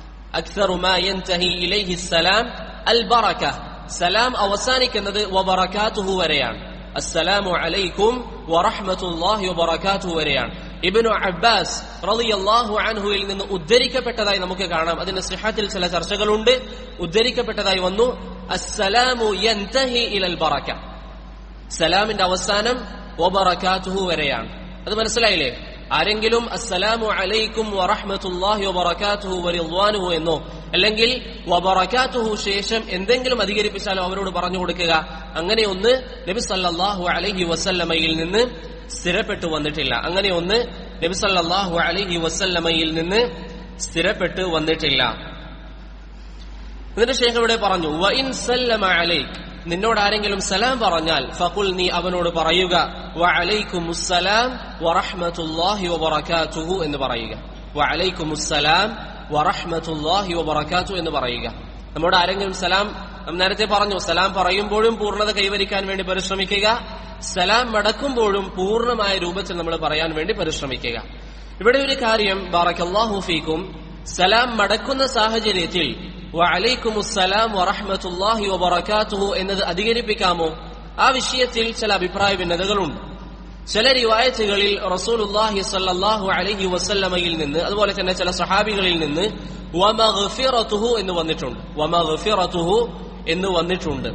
أكثر ما ينتهي إليه السلام البركة സലാം അവസാനിക്കുന്നത് വബറകാതുഹു വരെയാണ് അസ്സലാമു അലൈക്കും വറഹ്മത്തുള്ളാഹി വബറകാതുഹു വരെയാണ് ഇബ്നു അബ്ബാസ് റളിയല്ലാഹു അൻഹുവിൽ നിന്ന് ഉദ്ധരിക്കപ്പെട്ടതായി നമുക്ക് കാണാം അതിന്റെ സിഹത്തിൽ ചില ചർച്ചകളുണ്ട് ഉദ്ധരിക്കപ്പെട്ടതായി വന്നു അസ്സലാമു യൻതഹി ഇലൽ ബറക സലാമിന്റെ അവസാനം വബറകാതുഹു വരെയാണ് അത് മനസ്സിലായില്ലേ ആരെങ്കിലും അസ്സലാമു അലൈക്കും വറഹ്മത്തുള്ളാഹി വബറകാതുഹു വറിദ്വാനുഹു എന്നോ അല്ലെങ്കിൽ വബറകാതുഹു ശേഷം എന്തെങ്കിലും അധികരിപ്പിച്ചാലോ അവരോട് പറഞ്ഞു കൊടുക്കുക അങ്ങനെ ഒന്ന് നബി സല്ലല്ലാഹു അലൈഹി വസല്ലമയിൽ നിന്ന് സ്ഥിരപ്പെട്ടു വന്നിട്ടില്ല അങ്ങനെ ഒന്ന് നബി സല്ലല്ലാഹു അലൈഹി വസല്ലമയിൽ നിന്ന് സ്ഥിരപ്പെട്ടു വന്നിട്ടില്ല എന്നിട്ട് ശേഖ് ഇവിടെ പറഞ്ഞു വഇൻ സല്ലമ അലൈക് നിന്നോട് ആരെങ്കിലും സലാം പറഞ്ഞാൽ ഫഖുൽ നീ അവനോട് പറയുക വഅലൈക്കുമുസ്സലാം വറഹ്മത്തുള്ളാഹി വബറകാതുഹു എന്ന് പറയുക വഅലൈക്കുമുസ്സലാം വറഹ്മത്തുള്ളാഹി വബറകാതുഹു എന്ന് പറയുക നമ്മോട് ആരെങ്കിലും സലാം നാം നേരത്തെ പറഞ്ഞു സലാം പറയുമ്പോഴും പൂർണ്ണത കൈവരിക്കാൻ വേണ്ടി പരിശ്രമിക്കുക സലാം മടക്കുമ്പോഴും പൂർണ്ണമായ രൂപത്തിൽ നമ്മൾ പറയാൻ വേണ്ടി പരിശ്രമിക്കുക ഇവിടെ ഒരു കാര്യം ബാറക്കല്ലാഹു ഫീക്കും സലാം മടക്കുന്ന സാഹചര്യത്തിൽ വഅലൈക്കുമുസ്സലാം വറഹ്മത്തുള്ളാഹി വബറകാതുഹു എന്നത് അധികരിപ്പിക്കാമോ ആ വിഷയത്തിൽ ചില അഭിപ്രായ ഭിന്നതകളുണ്ട് ചില റിവായത്തുകളിൽ റസൂലുള്ളാഹി സല്ലല്ലാഹു അലൈഹി വസല്ലമയിൽ നിന്ന് അതുപോലെ തന്നെ ചില സഹാബികളിൽ നിന്ന് വമഗ്ഫിറതുഹു എന്ന് വന്നിട്ടുണ്ട് വമഗ്ഫിറതുഹു എന്ന് വന്നിട്ടുണ്ട്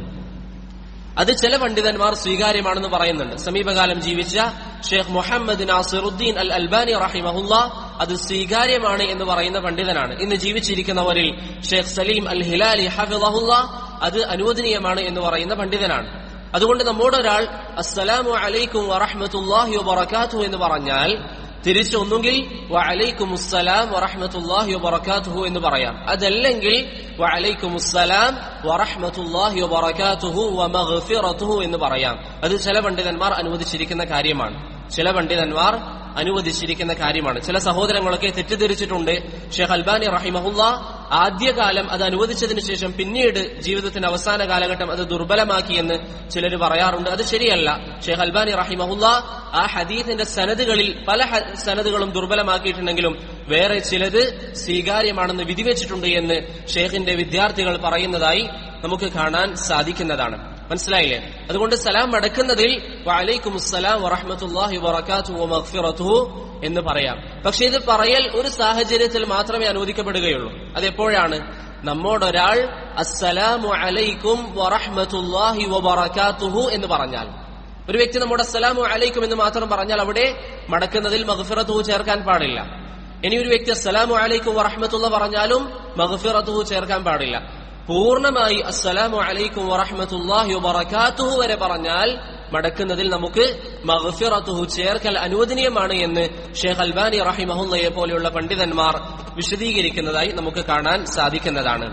അത് ചില പണ്ഡിതന്മാർ സ്വീകാര്യമാണെന്ന് പറയുന്നുണ്ട് സമീപകാലം ജീവിച്ച Sheikh Muhammad Nasiruddin Al Albani റഹിമഹുല്ല അത് സ്വീകാര്യമാണ് എന്ന് പറയുന്ന പണ്ഡിതനാണ് ഇന്ന് ജീവിച്ചിരിക്കുന്നവരിൽ ഷെയ്ഖ് സലീം അൽ ഹിലാലി ഹഫിദഹുല്ല അത് അനുവദനീയമാണ് എന്ന് പറയുന്ന പണ്ഡിതനാണ് അതുകൊണ്ട് നമ്മോട് ഒരാൾ അസ്സലാമു അലൈക്കും വറഹ്മത്തുള്ളാഹി വബറകാതുഹു എന്ന് പറഞ്ഞാൽ തിരിച്ച് ഒന്നുകിൽ വഅലൈക്കും അസ്സലാം വറഹ്മത്തുള്ളാഹി വബറകാതുഹു എന്ന് പറയാം അതല്ലെങ്കിൽ വഅലൈക്കും അസ്സലാം വറഹ്മത്തുള്ളാഹി വബറകാതുഹു വമഗ്ഫിറതുഹു എന്ന് പറയാം അത് ചില പണ്ഡിതന്മാർ അനുവദിച്ചിരിക്കുന്ന കാര്യമാണ് ചില പണ്ഡിതന്മാർ അനുവദിച്ചിരിക്കുന്ന കാര്യമാണ് ചില സഹോദരങ്ങളൊക്കെ തെറ്റിദ്ധരിച്ചിട്ടുണ്ട് ഷെയ്ഖ് അൽബാനി റഹിമഹുല്ല ആദ്യകാലം അത് അനുവദിച്ചതിന് ശേഷം പിന്നീട് ജീവിതത്തിന്റെ അവസാന കാലഘട്ടം അത് ദുർബലമാക്കി എന്ന് ചിലർ പറയാറുണ്ട് അത് ശരിയല്ല ഷെയ്ഖ് അൽബാനി റഹിമഹുല്ല ആ ഹദീദിന്റെ സനദുകളിൽ പല ഹ- സനദുകളും ദുർബലമാക്കിയിട്ടുണ്ടെങ്കിലും വേറെ ചിലത് സ്വീകാര്യമാണെന്ന് വിധിവെച്ചിട്ടുണ്ട് എന്ന് ഷെയ്ഖിന്റെ വിദ്യാർത്ഥികൾ പറയുന്നതായി നമുക്ക് കാണാൻ സാധിക്കുന്നതാണ് മനസ്സിലായില്ലേ അതുകൊണ്ട് സലാം മടക്കുന്നതിൽ വഅലൈക്കും അസ്സലാം വറഹ്മത്തുള്ളാഹി വബറകാതുഹു വമഗ്ഫിറതുഹു എന്ന് പറയാം പക്ഷെ ഇത് പറയൽ ഒരു സാഹചര്യത്തിൽ മാത്രമേ അനുവദിക്കപ്പെടുകയുള്ളൂ അതെപ്പോഴാണ് നമ്മോടൊരാൾ അസ്സലാമു അലൈക്കും വറഹ്മത്തുള്ളാഹി വബറകാതുഹു എന്ന് പറഞ്ഞാൽ ഒരു വ്യക്തി നമ്മുടെ അസ്സലാമു അലൈക്കും എന്ന് മാത്രം പറഞ്ഞാൽ അവിടെ മടക്കുന്നതിൽ മഗ്ഫിറത്തുഹു ചേർക്കാൻ പാടില്ല ഇനി ഒരു വ്യക്തി അസ്സലാമു അലൈക്കും വറഹ്മത്തുള്ള പറഞ്ഞാലും മഗ്ഫിറത്തുഹു ചേർക്കാൻ പാടില്ല പൂർണ്ണമായി അസ്സലാമു അലൈക്കും വറഹ്മത്തുള്ളാഹി വബറകാതുഹു വരെ പറഞ്ഞാൽ മടക്കുന്നതിൽ നമുക്ക് മഗ്ഫിറത്തുഹു ചേർക്കൽ അനുവദനീയമാണ് എന്ന് ഷെയ്ഖ് അൽബാനി റഹിമഹുല്ലയെ പോലെയുള്ള പണ്ഡിതന്മാർ വിശദീകരിക്കുന്നതായി നമുക്ക് കാണാൻ സാധിക്കുന്നതാണ്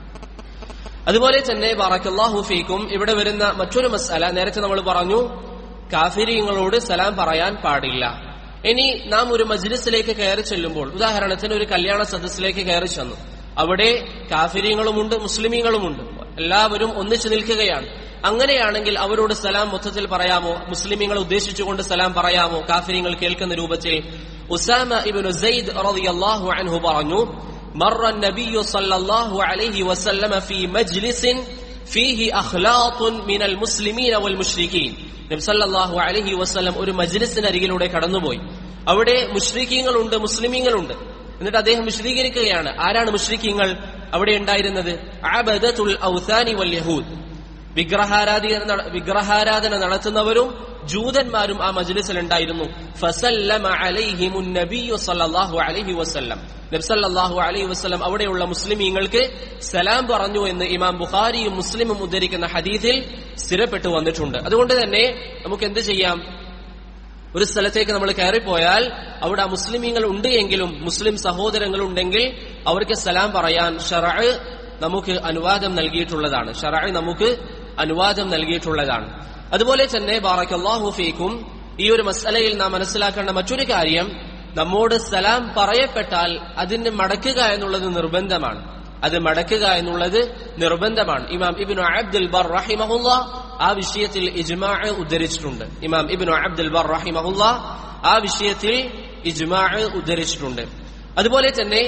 അതുപോലെ തന്നെ ബറക്കല്ലാഹു ഫീക്കും ഇവിടെ വരുന്ന മറ്റൊരു മസ്അല നേരത്തെ നമ്മൾ പറഞ്ഞു കാഫിരിയങ്ങളോട് സലാം പറയാൻ പാടില്ല ഇനി നാം ഒരു മജ്ലിസിലേക്ക് കയറി ചെല്ലുമ്പോൾ ഉദാഹരണത്തിന് ഒരു കല്യാണ സദസ്സിലേക്ക് കയറി ചെന്നു അവിടെ കാഫിര്യങ്ങളുമുണ്ട് മുസ്ലിമീങ്ങളുമുണ്ട് എല്ലാവരും ഒന്നിച്ചു നിൽക്കുകയാണ് അങ്ങനെയാണെങ്കിൽ അവരോട് സലാം മൊത്തത്തിൽ പറയാമോ മുസ്ലിമീങ്ങൾ ഉദ്ദേശിച്ചുകൊണ്ട് സലാം പറയാമോ കാഫിര്യങ്ങൾ കേൾക്കുന്ന രൂപത്തിൽ ഉസാമ ഇബ്നു സെയ്ദ് റളിയല്ലാഹു അൻഹു പറഞ്ഞു مر النبي صلى الله عليه وسلم في مجلس فيه أخلاط من المسلمين والمشركين നബി സല്ലല്ലാഹു അലൈഹി വസല്ലം ഒരു മജ്ലിസിനരികിലൂടെ കടന്നുപോയി അവിടെ മുഷ്രിക്കീങ്ങളുണ്ട് മുസ്ലിമീങ്ങളുണ്ട് എന്നിട്ട് അദ്ദേഹം വിശദീകരിക്കുകയാണ് ആരാണ് മുഷ്രിക്കീങ്ങൾ അവിടെ ഉണ്ടായിരുന്നത് അബദത്തുൽ ഔസാനി വൽ യഹൂദ് വിഗ്രഹാരാധന വിഗ്രഹാരാധന നടത്തുന്നവരും ജൂതന്മാരും ആ മജ്ലിസിൽ ഉണ്ടായിരുന്നു ഫസല്ലമ അലൈഹിമുൻ നബിയ്യു സല്ലല്ലാഹു അലൈഹി വസല്ലം നബി സല്ലല്ലാഹു അലൈഹി വസല്ലം അവിടെയുള്ള മുസ്ലിമീങ്ങൾക്ക് സലാം പറഞ്ഞു എന്ന് ഇമാം ബുഖാരിയും മുസ്ലിമും ഉദ്ധരിക്കുന്ന ഹദീസിൽ സ്ഥിരപ്പെട്ടു വന്നിട്ടുണ്ട് അതുകൊണ്ട് തന്നെ നമുക്ക് എന്ത് ചെയ്യാം ഒരു സ്ഥലത്തേക്ക് നമ്മൾ കയറിപ്പോയാൽ അവിടെ ആ മുസ്ലിമീങ്ങൾ ഉണ്ട് എങ്കിലും മുസ്ലിം സഹോദരങ്ങൾ ഉണ്ടെങ്കിൽ അവർക്ക് സലാം പറയാൻ ഷറ നമുക്ക് അനുവാദം നൽകിയിട്ടുള്ളതാണ് ഷറ നമുക്ക് അനുവാദം നൽകിയിട്ടുള്ളതാണ് അതുപോലെ തന്നെ ബാറക്കല്ലാഹു ഫീക്കും ഈ ഒരു മസലയിൽ നാം മനസ്സിലാക്കേണ്ട മറ്റൊരു കാര്യം നമ്മോട് സലാം പറയപ്പെട്ടാൽ അതിന് മടക്കുക എന്നുള്ളത് നിർബന്ധമാണ് അത് മടക്കുക എന്നുള്ളത് നിർബന്ധമാണ് ഇമാം ഇബിനു അബ്ദുൽ ബർ റഹിമഹുല്ല ആ വിഷയത്തിൽ ഇജ്മാ ഉദ്ധരിച്ചിട്ടുണ്ട് ഇമാം ഇബിനു അബ്ദുൽ ബർ റഹിമഹുല്ല ആ വിഷയത്തിൽ ഇജ്മാ ഉദ്ധരിച്ചിട്ടുണ്ട് അതുപോലെ തന്നെ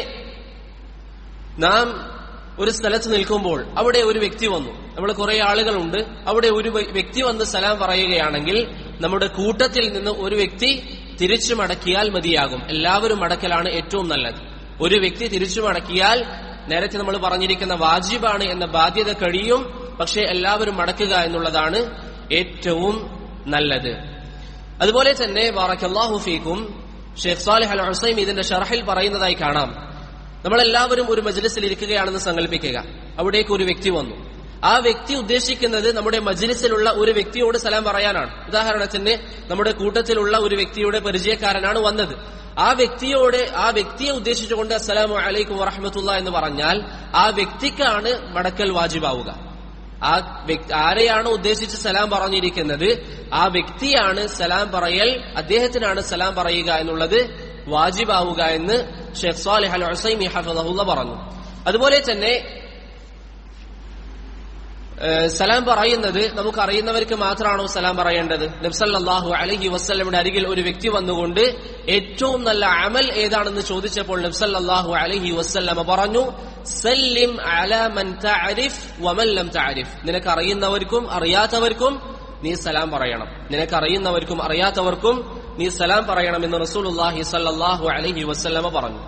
നാം ഒരു സ്ഥലത്ത് നിൽക്കുമ്പോൾ അവിടെ ഒരു വ്യക്തി വന്നു നമ്മൾ കുറെ ആളുകളുണ്ട് അവിടെ ഒരു വ്യക്തി വന്ന് സലാം പറയുകയാണെങ്കിൽ നമ്മുടെ കൂട്ടത്തിൽ നിന്ന് ഒരു വ്യക്തി തിരിച്ചു മടക്കിയാൽ മതിയാകും എല്ലാവരും മടക്കലാണ് ഏറ്റവും നല്ലത് ഒരു വ്യക്തി തിരിച്ചു മടക്കിയാൽ നേരത്തെ നമ്മൾ പറഞ്ഞിരിക്കുന്ന വാജിബാണ് എന്ന ബാധ്യത കഴിയും പക്ഷെ എല്ലാവരും മടക്കുക എന്നുള്ളതാണ് ഏറ്റവും നല്ലത് അതുപോലെ തന്നെ വാറക്കല്ലാഹു ഫീക്കും ഷെയ്ഖ് സാലിഹ് അൽ ഹുസൈം ഇതിന്റെ ഷർഹിൽ പറയുന്നതായി കാണാം നമ്മളെല്ലാവരും ഒരു മജ്ലിസിൽ ഇരിക്കുകയാണെന്ന് സങ്കല്പിക്കുക അവിടേക്ക് ഒരു വ്യക്തി വന്നു ആ വ്യക്തി ഉദ്ദേശിക്കുന്നത് നമ്മുടെ മജ്ലിസിലുള്ള ഒരു വ്യക്തിയോട് സലാം പറയാനാണ് ഉദാഹരണത്തിന് നമ്മുടെ കൂട്ടത്തിലുള്ള ഒരു വ്യക്തിയുടെ പരിചയക്കാരനാണ് വന്നത് ആ വ്യക്തിയോട് ആ വ്യക്തിയെ ഉദ്ദേശിച്ചുകൊണ്ട് അസ്സലാമു അലൈക്കും വറഹമത്തുള്ള എന്ന് പറഞ്ഞാൽ ആ വ്യക്തിക്കാണ് മടക്കൽ വാജിബാവുക ആ വ്യക്തി ആരെയാണ് ഉദ്ദേശിച്ച് സലാം പറഞ്ഞിരിക്കുന്നത് ആ വ്യക്തിയാണ് സലാം പറയൽ അദ്ദേഹത്തിനാണ് സലാം പറയുക എന്നുള്ളത് വാജിബാവുക എന്ന് ഷെഖ് സാലിഹ് അൽ ഹുസൈമി ഹഫദഹുല്ല പറഞ്ഞു അതുപോലെ തന്നെ സലാം പറയുന്നത് നമുക്ക് അറിയുന്നവർക്ക് മാത്രമാണോ സലാം പറയേണ്ടത് നബ്സല്ലാഹു അലഹി വസ്ലമിന്റെ അരികിൽ ഒരു വ്യക്തി വന്നുകൊണ്ട് ഏറ്റവും നല്ല അമൽ ഏതാണെന്ന് ചോദിച്ചപ്പോൾ നബ്സല്ലാഹു അലഹി വസ്ല്ലമ പറഞ്ഞു സല്ലിം അല മൻ തഅരിഫ് വമൻ ലം തഅരിഫ് നിനക്ക് അറിയുന്നവർക്കും അറിയാത്തവർക്കും നീ സലാം പറയണം നിനക്ക് അറിയുന്നവർക്കും അറിയാത്തവർക്കും നീ സലാം പറയണം എന്ന് റസൂലുള്ളാഹി സല്ലല്ലാഹു അലൈഹി വസല്ലമ പറഞ്ഞു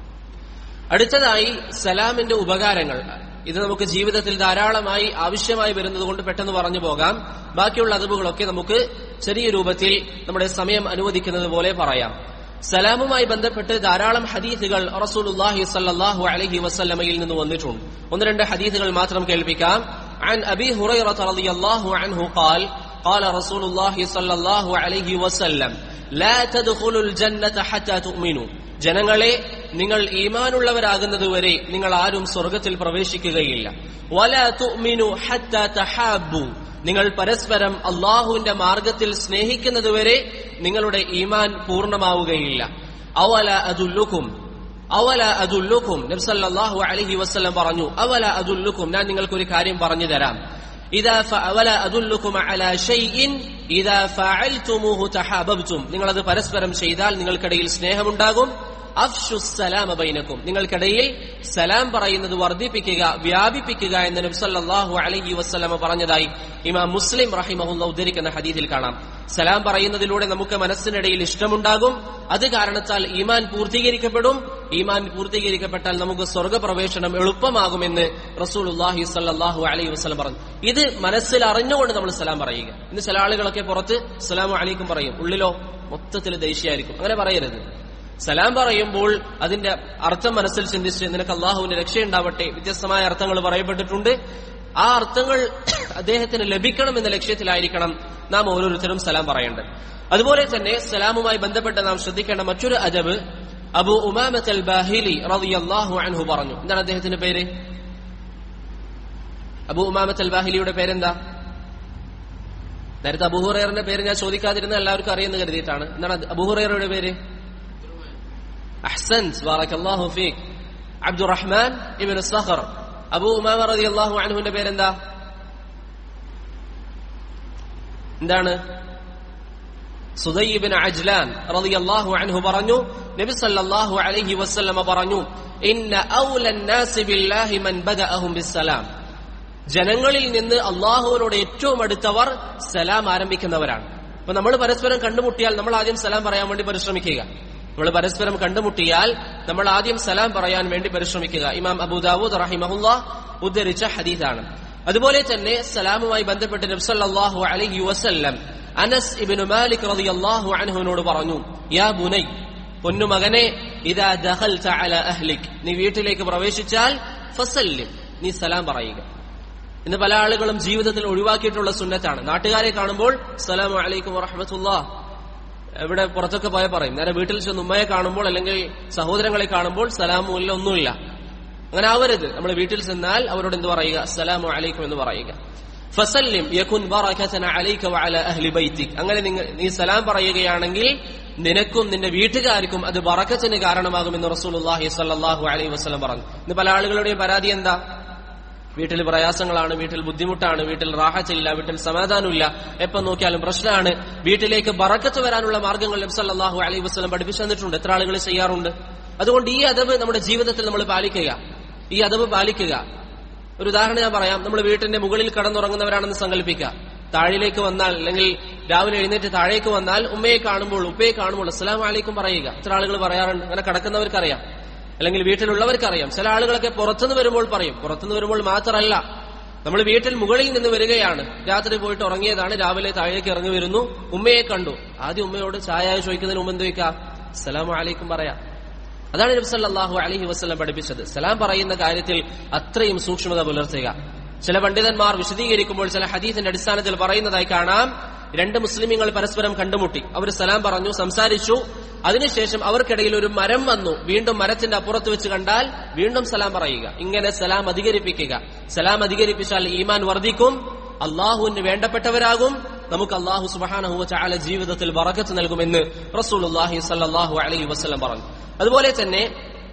അടുത്തതായി സലാമിന്റെ ഉപകാരങ്ങൾ ഇത് നമുക്ക് ജീവിതത്തിൽ ധാരാളമായി ആവശ്യമായി വരുന്നത് കൊണ്ട് പെട്ടെന്ന് പറഞ്ഞു പോകാം ബാക്കിയുള്ള അറിവുകളൊക്കെ നമുക്ക് ചെറിയ രൂപത്തിൽ നമ്മുടെ സമയം അനുവദിക്കുന്നത് പോലെ പറയാം സലാമുമായി ബന്ധപ്പെട്ട് ധാരാളം ഹദീസുകൾ റസൂലുള്ളാഹി സല്ലല്ലാഹു അലൈഹി വസല്ലമയിൽ നിന്ന് വന്നിട്ടുണ്ട് ഒന്ന് രണ്ട് ഹദീസുകൾ മാത്രം കേൾപ്പിക്കാം عن أبي هريرة رضي الله عنه قال قال رسول الله صلى الله عليه وسلم لا تدخلوا الجنة حتى تؤمنوا ജനങ്ങളെ നിങ്ങൾ ഈമാനുള്ളവരാകുന്നതുവരെ നിങ്ങൾ ആരും സ്വർഗത്തിൽ പ്രവേശിക്കുകയില്ല വല തുഅ്മിനു ഹത്ത തഹാബു നിങ്ങൾ പരസ്പരം അള്ളാഹുവിന്റെ മാർഗത്തിൽ സ്നേഹിക്കുന്നതുവരെ നിങ്ങളുടെ ഈമാൻ പൂർണ്ണമാവുകയില്ല അവല അതുല്ലുക്കും അവല അതുല്ലുക്കും നബ്സല്ലാഹു അലഹി വസ്ലം പറഞ്ഞു അവല അതുല്ലുക്കും ഞാൻ നിങ്ങൾക്കൊരു കാര്യം പറഞ്ഞു തരാം ഇതാ അവല അതുല്ലുക്കും അല ഷൈഇൻ ഇതാ ഫഅൽതുമുഹു തഹാബബ്തും നിങ്ങൾ അത് പരസ്പരം ചെയ്താൽ നിങ്ങൾക്കിടയിൽ സ്നേഹമുണ്ടാകും അഫ്ഷു സലാമ ബൈനക്കും നിങ്ങൾക്കിടയിൽ സലാം പറയുന്നത് വർദ്ധിപ്പിക്കുക വ്യാപിപ്പിക്കുക എന്ന് നബി സല്ലല്ലാഹു അലൈഹി വസല്ലമ പറഞ്ഞതായി ഇമാം മുസ്ലിം റഹിമഹുല്ല ഉദ്ധരിക്കുന്ന ഹദീസിൽ കാണാം സലാം പറയുന്നതിലൂടെ നമുക്ക് മനസ്സിനിടയിൽ ഇഷ്ടമുണ്ടാകും അത് കാരണത്താൽ ഈമാൻ പൂർത്തീകരിക്കപ്പെടും ഈമാൻ പൂർത്തീകരിക്കപ്പെട്ടാൽ നമുക്ക് സ്വർഗപ്രവേശനം എളുപ്പമാകുമെന്ന് റസൂലുള്ളാഹി സല്ലല്ലാഹു അലൈഹി വസല്ലം പറഞ്ഞു ഇത് മനസ്സിൽ അറിഞ്ഞുകൊണ്ട് നമ്മൾ സലാം പറയുക ഇന്ന് ചില ആളുകളൊക്കെ പുറത്ത് സലാം അലൈക്കും പറയും ഉള്ളിലോ മൊത്തത്തിൽ ദേഷ്യായിരിക്കും അങ്ങനെ പറയരുത് സലാം പറയുമ്പോൾ അതിന്റെ അർത്ഥം മനസ്സിൽ ചിന്തിച്ച് നിനക്ക് അള്ളാഹുവിന്റെ രക്ഷയുണ്ടാവട്ടെ വ്യത്യസ്തമായ അർത്ഥങ്ങൾ പറയപ്പെട്ടിട്ടുണ്ട് ആ അർത്ഥങ്ങൾ അദ്ദേഹത്തിന് ലഭിക്കണം എന്ന ലക്ഷ്യത്തിലായിരിക്കണം നാം ഓരോരുത്തരും സലാം പറയേണ്ടത് അതുപോലെ തന്നെ സലാമുമായി ബന്ധപ്പെട്ട് നാം ശ്രദ്ധിക്കേണ്ട മറ്റൊരു അജബ് അബു ഉമാമത്ത് അൽ ബാഹിലി റളിയല്ലാഹു അൻഹു പറഞ്ഞു എന്താണ് അദ്ദേഹത്തിന്റെ പേര് അബു ഉമാമത്ത് അൽ ബാഹിലിയുടെ പേരെന്താ നേരത്തെ അബുഹുറേറിന്റെ പേര് ഞാൻ ചോദിക്കാതിരുന്ന എല്ലാവർക്കും അറിയുന്ന കരുതിയിട്ടാണ് എന്താണ് അബുഹുറേറയുടെ പേര് അഹ്സൻ ബാറക്കല്ലാഹു ഫീഖ് അബ്ദുറഹ്മാൻ ഇബിൻ സഹർ അബു ഉമാമ റതി അള്ളാഹു അൻഹുവിന്റെ പേരെന്താ എന്താണ് സുദയ്യിബിൻ അജ്ലാൻ റളിയല്ലാഹു അൻഹു പറഞ്ഞു നബി സല്ലല്ലാഹു അലൈഹി വസല്ലമ പറഞ്ഞു ഇന്ന ഔലൻ നാസി ബില്ലാഹി മൻ ബദഅഹും ബിസ്സലാം ജനങ്ങളിൽ നിന്ന് അള്ളാഹുവിനോട് ഏറ്റവും അടുത്തവർ സലാം ആരംഭിക്കുന്നവരാണ് അപ്പൊ നമ്മൾ പരസ്പരം കണ്ടുമുട്ടിയാൽ നമ്മൾ ആദ്യം സലാം പറയാൻ വേണ്ടി പരിശ്രമിക്കുക നമ്മൾ പരസ്പരം കണ്ടുമുട്ടിയാൽ നമ്മൾ ആദ്യം സലാം പറയാൻ വേണ്ടി പരിശ്രമിക്കുക ഇമാം അബൂദാവൂദ് റഹിമഹുല്ല ഉദ്ധരിച്ച ഹദീസാണ് അതുപോലെ തന്നെ സലാമുമായി ബന്ധപ്പെട്ട് നബ്സല്ലാഹു അലൈഹി വസല്ലം അനസ് ഇബിനു മാലിക് റളിയല്ലാഹു അൻഹുവിനോട് പറഞ്ഞു യാ ബുനൈ പൊന്നുമകനെ ഇതാ ദഖൽത അല അഹ്ലിക് നീ വീട്ടിലേക്ക് പ്രവേശിച്ചാൽ ഫസല്ലിം നീ സലാം പറയുക ഇന്ന് പല ആളുകളും ജീവിതത്തിൽ ഒഴിവാക്കിയിട്ടുള്ള സുന്നത്താണ് നാട്ടുകാരെ കാണുമ്പോൾ സലാം അലൈക്കും വറഹമത്തുള്ള ഇവിടെ പുറത്തൊക്കെ പോയ പറയും നേരെ വീട്ടിൽ ചെന്ന് ഉമ്മയെ കാണുമ്പോൾ അല്ലെങ്കിൽ സഹോദരങ്ങളെ കാണുമ്പോൾ സലാമും ഇല്ല ഒന്നുമില്ല അങ്ങനെ ആവരുത് നമ്മൾ വീട്ടിൽ ചെന്നാൽ അവരോട് എന്ത് പറയുക അസ്സലാമു അലൈക്കും എന്ന് പറയുക ഫസല്ലിം യകുൻ ബറകതന അലൈക വഅല അഹ്ലി ബൈതിക് അങ്ങനെ നിങ്ങൾ നീ സലാം പറയുകയാണെങ്കിൽ നിനക്കും നിന്റെ വീട്ടുകാർക്കും അത് ബറക്കത്തിന് കാരണമാകുമെന്ന് റസൂലുള്ളാഹി സ്വല്ലല്ലാഹു അലൈഹി വസല്ലം പറഞ്ഞു ഇന്ന് പല ആളുകളുടെയും പരാതി എന്താ വീട്ടിൽ പ്രയാസങ്ങളാണ് വീട്ടിൽ ബുദ്ധിമുട്ടാണ് വീട്ടിൽ റാഹച്ചില്ല വീട്ടിൽ സമാധാനമില്ല എപ്പം നോക്കിയാലും പ്രശ്നമാണ് വീട്ടിലേക്ക് ബറക്കത്ത് വരാനുള്ള മാർഗങ്ങൾ നബ്സല്ലാഹു അലൈഹി വസ്ലം പഠിപ്പിച്ചു തന്നിട്ടുണ്ട് എത്ര ആളുകൾ ചെയ്യാറുണ്ട് അതുകൊണ്ട് ഈ അതവ് നമ്മുടെ ജീവിതത്തിൽ നമ്മൾ പാലിക്കുക ഈ അതവ് പാലിക്കുക ഒരു ഉദാഹരണം ഞാൻ പറയാം നമ്മൾ വീട്ടിന്റെ മുകളിൽ കടന്നുറങ്ങുന്നവരാണെന്ന് സങ്കല്പിക്കുക താഴേക്ക് വന്നാൽ അല്ലെങ്കിൽ രാവിലെ എഴുന്നേറ്റ് താഴേക്ക് വന്നാൽ ഉമ്മയെ കാണുമ്പോൾ ഉപ്പയെ കാണുമ്പോൾ അസ്സലാം അലൈക്കും പറയുക എത്ര ആളുകൾ പറയാറുണ്ട് അങ്ങനെ കിടക്കുന്നവർക്കറിയാം അല്ലെങ്കിൽ വീട്ടിലുള്ളവർക്കറിയാം ചില ആളുകളൊക്കെ പുറത്തുനിന്ന് വരുമ്പോൾ പറയും പുറത്തുനിന്ന് വരുമ്പോൾ മാത്രമല്ല നമ്മൾ വീട്ടിൽ മുകളിൽ നിന്ന് വരികയാണ് രാത്രി പോയിട്ട് ഉറങ്ങിയതാണ് രാവിലെ താഴേക്ക് ഇറങ്ങി വരുന്നു ഉമ്മയെ കണ്ടു ആദ്യം ഉമ്മയോട് ചായ ചോദിക്കുന്നതിന് മുമ്പ് എന്ത് ചോദിക്കാം സലാം അലൈക്കും പറയാം അതാണ് നബി സല്ലല്ലാഹു അലൈഹി വസല്ലം പഠിപ്പിച്ചത് സലാം പറയുന്ന കാര്യത്തിൽ അത്രയും സൂക്ഷ്മത പുലർത്തുക ചില പണ്ഡിതന്മാർ വിശദീകരിക്കുമ്പോൾ ചില ഹദീസിന്റെ അടിസ്ഥാനത്തിൽ പറയുന്നതായി കാണാം രണ്ട് മുസ്ലിമീങ്ങൾ പരസ്പരം കണ്ടുമുട്ടി അവർ സലാം പറഞ്ഞു സംസാരിച്ചു അതിനുശേഷം അവർക്കിടയിൽ ഒരു മരം വന്നു വീണ്ടും മരത്തിന്റെ അപ്പുറത്ത് വെച്ച് കണ്ടാൽ വീണ്ടും സലാം പറയുക ഇങ്ങനെ സലാം അധികരിപ്പിക്കുക സലാം അധികരിപ്പിച്ചാൽ ഈമാൻ വർദ്ധിക്കും അള്ളാഹുവിന് വേണ്ടപ്പെട്ടവരാകും നമുക്ക് അള്ളാഹു സുബാനഹു ചാല ജീവിതത്തിൽ വറക്കത്ത് നൽകുമെന്ന് റസൂലുള്ളാഹി സല്ലല്ലാഹു അലൈഹി വസല്ലം പറഞ്ഞു അതുപോലെ തന്നെ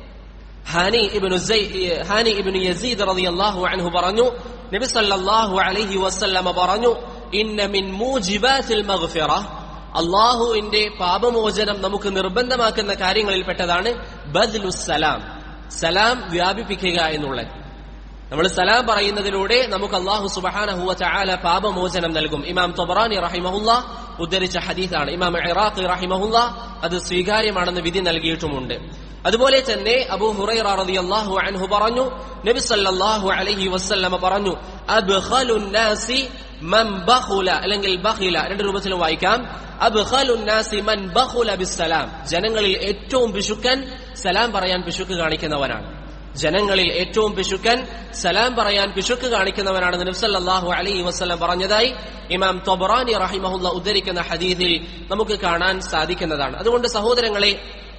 ഹാനി ഇബ്നു ഹാനി ഇബ്നു യസീദ് റളിയല്ലാഹു അൻഹു പറഞ്ഞു നബി സല്ലല്ലാഹു അലൈഹി വസല്ലമ പറഞ്ഞു ഇന്ന മിൻ മൂജിബാത്തിൽ മഗ്ഫിറ അള്ളാഹുവിന്റെ പാപമോചനം നമുക്ക് നിർബന്ധമാക്കുന്ന കാര്യങ്ങളിൽപ്പെട്ടതാണ് ബദ്ലുസലാം സലാം വ്യാപിപ്പിക്കുക എന്നുള്ളത് നമ്മൾ സലാം പറയുന്നതിലൂടെ നമുക്ക് അള്ളാഹു സുബഹാനഹുവ ചാല പാപമോചനം നൽകും ഇമാം തൊബറാനി റഹിമഹുല്ല ഉദ്ധരിച്ച ഹദീസാണ് ഇമാം ഇറാഖി റഹിമഹുല്ല അത് സ്വീകാര്യമാണെന്ന് വിധി നൽകിയിട്ടുമുണ്ട് അതുപോലെ തന്നെ അബൂ ഹുറൈറ റളിയല്ലാഹു അൻഹു പറഞ്ഞു നബി സല്ലല്ലാഹു അലൈഹി വസല്ലമ പറഞ്ഞു അബ്ഖലുൻ നാസി മൻ ബഖുല അല്ലെങ്കിൽ ബഖില രണ്ട് രൂപത്തിലും വായിക്കാം അബ്ഖലുൻ നാസി മൻ ബഖുല ബിസ്സലാം ജനങ്ങളിൽ ഏറ്റവും പിശുക്കൻ സലാം പറയാൻ പിശുക്ക് കാണിക്കുന്നവനാണ് ജനങ്ങളിൽ ഏറ്റവും പിശുക്കൻ സലാം പറയാൻ പിശുക്ക് കാണിക്കുന്നവനാണെന്ന് നബ്സല്ലാഹു അലൈഹി വസ്ലം പറഞ്ഞതായി ഇമാം തൊബറാനി റഹിമഹുല്ല ഉദ്ധരിക്കുന്ന ഹദീദിൽ നമുക്ക് കാണാൻ സാധിക്കുന്നതാണ് അതുകൊണ്ട് സഹോദരങ്ങളെ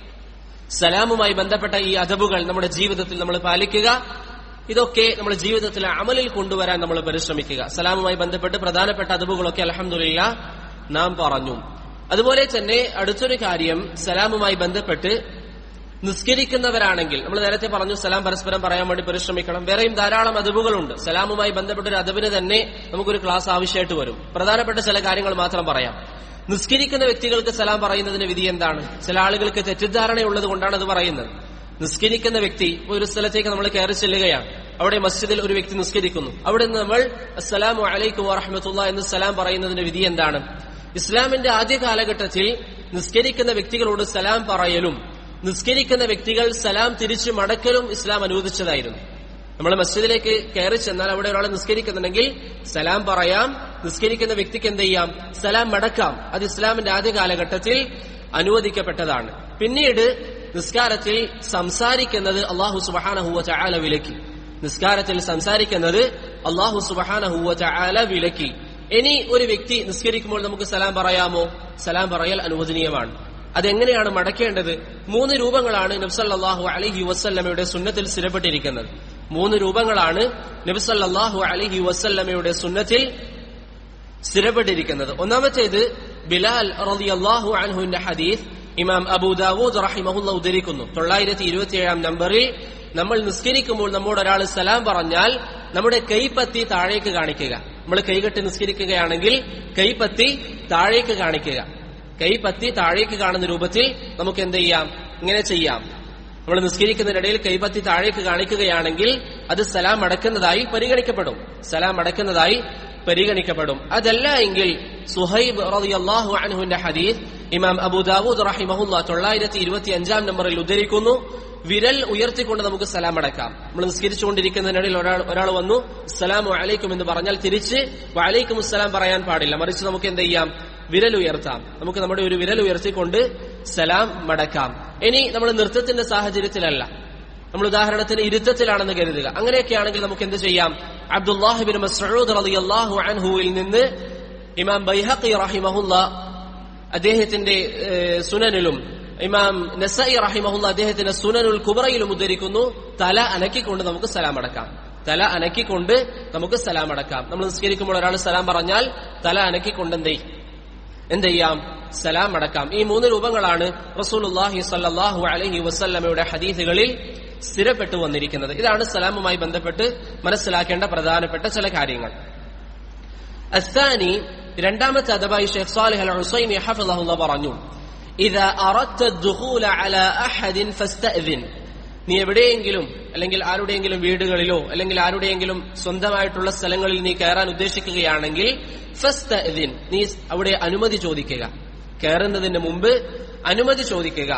സലാമുമായി ബന്ധപ്പെട്ട ഈ അദബുകൾ നമ്മുടെ ജീവിതത്തിൽ നമ്മൾ പാലിക്കുക ഇതൊക്കെ നമ്മുടെ ജീവിതത്തിലെ അമലിൽ കൊണ്ടുവരാൻ നമ്മൾ പരിശ്രമിക്കുക സലാമുമായി ബന്ധപ്പെട്ട് പ്രധാനപ്പെട്ട അദബുകളൊക്കെ അലഹമില്ല നാം പറഞ്ഞു അതുപോലെ തന്നെ അടുത്തൊരു കാര്യം സലാമുമായി ബന്ധപ്പെട്ട് നിസ്കരിക്കുന്നവരാണെങ്കിൽ നമ്മൾ നേരത്തെ പറഞ്ഞു സലാം പരസ്പരം പറയാൻ വേണ്ടി പരിശ്രമിക്കണം വേറെയും ധാരാളം അദബുകളുണ്ട് സലാമുമായി ബന്ധപ്പെട്ട ഒരു അദബിന് തന്നെ നമുക്കൊരു ക്ലാസ് ആവശ്യമായിട്ട് വരും പ്രധാനപ്പെട്ട ചില കാര്യങ്ങൾ മാത്രം പറയാം നിസ്കരിക്കുന്ന വ്യക്തികൾക്ക് സലാം പറയുന്നതിന് വിധി എന്താണ് ചില ആളുകൾക്ക് തെറ്റിദ്ധാരണയുള്ളത് കൊണ്ടാണ് അത് പറയുന്നത് നിസ്കരിക്കുന്ന വ്യക്തി ഒരു സ്ഥലത്തേക്ക് നമ്മൾ കയറി ചെല്ലുകയാണ് അവിടെ മസ്ജിദിൽ ഒരു വ്യക്തി നിസ്കരിക്കുന്നു അവിടെ നിന്ന് നമ്മൾ അസ്സലാമു അലൈക്കും വറഹമത്തുള്ള എന്ന് സലാം പറയുന്നതിന്റെ വിധി എന്താണ് ഇസ്ലാമിന്റെ ആദ്യ കാലഘട്ടത്തിൽ നിസ്കരിക്കുന്ന വ്യക്തികളോട് സലാം പറയലും നിസ്കരിക്കുന്ന വ്യക്തികൾ സലാം തിരിച്ചു മടക്കലും ഇസ്ലാം അനുവദിച്ചതായിരുന്നു നമ്മൾ മസ്ജിദിലേക്ക് കയറി ചെന്നാൽ അവിടെ ഒരാൾ നിസ്കരിക്കുന്നുണ്ടെങ്കിൽ സലാം പറയാം നിസ്കരിക്കുന്ന വ്യക്തിക്ക് എന്ത് ചെയ്യാം സലാം മടക്കാം അത് ഇസ്ലാമിന്റെ ആദ്യ കാലഘട്ടത്തിൽ അനുവദിക്കപ്പെട്ടതാണ് പിന്നീട് നിസ്കാരത്തിൽ സംസാരിക്കുന്നത് അള്ളാഹു സുബഹാനഹുവ ചാല വിലക്കി നിസ്കാരത്തിൽ സംസാരിക്കുന്നത് അള്ളാഹു സുബഹാനഹുവ ചാല വിലക്കി ഇനി ഒരു വ്യക്തി നിസ്കരിക്കുമ്പോൾ നമുക്ക് സലാം പറയാമോ സലാം പറയൽ അനുവദനീയമാണ് അതെങ്ങനെയാണ് മടക്കേണ്ടത് മൂന്ന് രൂപങ്ങളാണ് നബ്സല്ലാഹു അലഹി വസ്ല്ലമയുടെ സുന്നത്തിൽ സ്ഥിരപ്പെട്ടിരിക്കുന്നത് മൂന്ന് രൂപങ്ങളാണ് നബ്സല്ലാഹു അലഹി വസ്ല്ലമയുടെ സുന്നത്തിൽ സ്ഥിരപ്പെട്ടിരിക്കുന്നത് ഒന്നാമത്തേത് ബിലാൽ റളിയല്ലാഹു അൻഹുവിന്റെ ഹദീസ് ഇമാം അബൂദാവൂദ് റഹിമഹുല്ല ഉദ്ധരിക്കുന്നു തൊള്ളായിരത്തി ഇരുപത്തിയേഴാം നമ്പറിൽ നമ്മൾ നിസ്കരിക്കുമ്പോൾ നമ്മോട് ഒരാൾ സലാം പറഞ്ഞാൽ നമ്മുടെ കൈപ്പത്തി താഴേക്ക് കാണിക്കുക നമ്മൾ കൈകെട്ടി നിസ്കരിക്കുകയാണെങ്കിൽ കൈപ്പത്തി താഴേക്ക് കാണിക്കുക കൈപ്പത്തി താഴേക്ക് കാണുന്ന രൂപത്തിൽ നമുക്ക് എന്ത് ചെയ്യാം ഇങ്ങനെ ചെയ്യാം നമ്മൾ നിസ്കരിക്കുന്നതിനിടയിൽ കൈപത്തി താഴേക്ക് കാണിക്കുകയാണെങ്കിൽ അത് സലാം അടക്കുന്നതായി പരിഗണിക്കപ്പെടും സലാം അടക്കുന്നതായി പരിഗണിക്കപ്പെടും അതല്ല എങ്കിൽ സുഹൈബ് റളിയല്ലാഹു അൻഹുവിന്റെ ഹദീസ് ഇമാം അബൂദാവൂദ് റഹിമഹുല്ല തൊള്ളായിരത്തി ഇരുപത്തി അഞ്ചാം നമ്പറിൽ ഉദ്ധരിക്കുന്നു വിരൽ ഉയർത്തിക്കൊണ്ട് നമുക്ക് സലാം അടക്കാം നമ്മൾ നിസ്കരിച്ചുകൊണ്ടിരിക്കുന്നതിനിടയിൽ ഒരാൾ ഒരാൾ വന്നു സലാമു അലൈക്കും എന്ന് പറഞ്ഞാൽ തിരിച്ച് വലൈക്കും സലാം പറയാൻ പാടില്ല മറിച്ച് നമുക്ക് എന്ത് ചെയ്യാം വിരൽ ഉയർത്താം നമുക്ക് നമ്മുടെ ഒരു വിരൽ ഉയർത്തിക്കൊണ്ട് സലാം മടക്കാം ഇനി നമ്മൾ നൃത്തത്തിന്റെ സാഹചര്യത്തിലല്ല നമ്മൾ ഉദാഹരണത്തിന് ഇരുത്തത്തിലാണെന്ന് കരുതുക അങ്ങനെയൊക്കെയാണെങ്കിൽ നമുക്ക് എന്ത് ചെയ്യാം അബ്ദുല്ലാഹിബിൻ മസ്ഊദ് റളിയല്ലാഹു അൻഹുവിൽ നിന്ന് ഇമാം ബൈഹഖി റഹിമഹുല്ല അദ്ദേഹത്തിന്റെ ഏഹ്, സുനനിലും ഇമാം നസൈ റഹിമഹുല്ല അദ്ദേഹത്തിന്റെ സുനനുൽ കുബറയിലും ഉദ്ധരിക്കുന്നു തല അനക്കിക്കൊണ്ട് നമുക്ക് സലാം അടക്കാം തല അനക്കിക്കൊണ്ട് നമുക്ക് സലാം അടക്കാം നമ്മൾ നിസ്കരിക്കുമ്പോൾ ഒരാൾ സലാം പറഞ്ഞാൽ തല അനക്കിക്കൊണ്ട് എന്ത് ചെയ്യും എന്ത് ചെയ്യാം സലാം അടക്കാം ഈ മൂന്ന് രൂപങ്ങളാണ് റസൂലുള്ളാഹി സല്ലല്ലാഹു അലൈഹി വസല്ലമയുടെ ഹദീസുകളിൽ സ്ഥിരപ്പെട്ടു വന്നിരിക്കുന്നത് ഇതാണ് സലാമുമായി ബന്ധപ്പെട്ട് മനസ്സിലാക്കേണ്ട പ്രധാനപ്പെട്ട ചില കാര്യങ്ങൾ അസാനി രണ്ടാമത്തെ അദബായി ഷെയ്ഖ് സാലിഹ് അൽ ഹുസൈമി ഹഫിളഹുല്ല പറഞ്ഞു ഇതാ അറത്ത ദുഖൂല അല അഹദിൻ ഫസ്തഅ്ദിൻ നീ എവിടെയെങ്കിലും അല്ലെങ്കിൽ ആരുടെയെങ്കിലും വീടുകളിലോ അല്ലെങ്കിൽ ആരുടെയെങ്കിലും സ്വന്തമായിട്ടുള്ള സ്ഥലങ്ങളിൽ നീ കയറാൻ ഉദ്ദേശിക്കുകയാണെങ്കിൽ ഫസ്തഅ്ദിൻ നീ അവിടെ അനുമതി ചോദിക്കുക കയറുന്നതിന് മുമ്പ് അനുമതി ചോദിക്കുക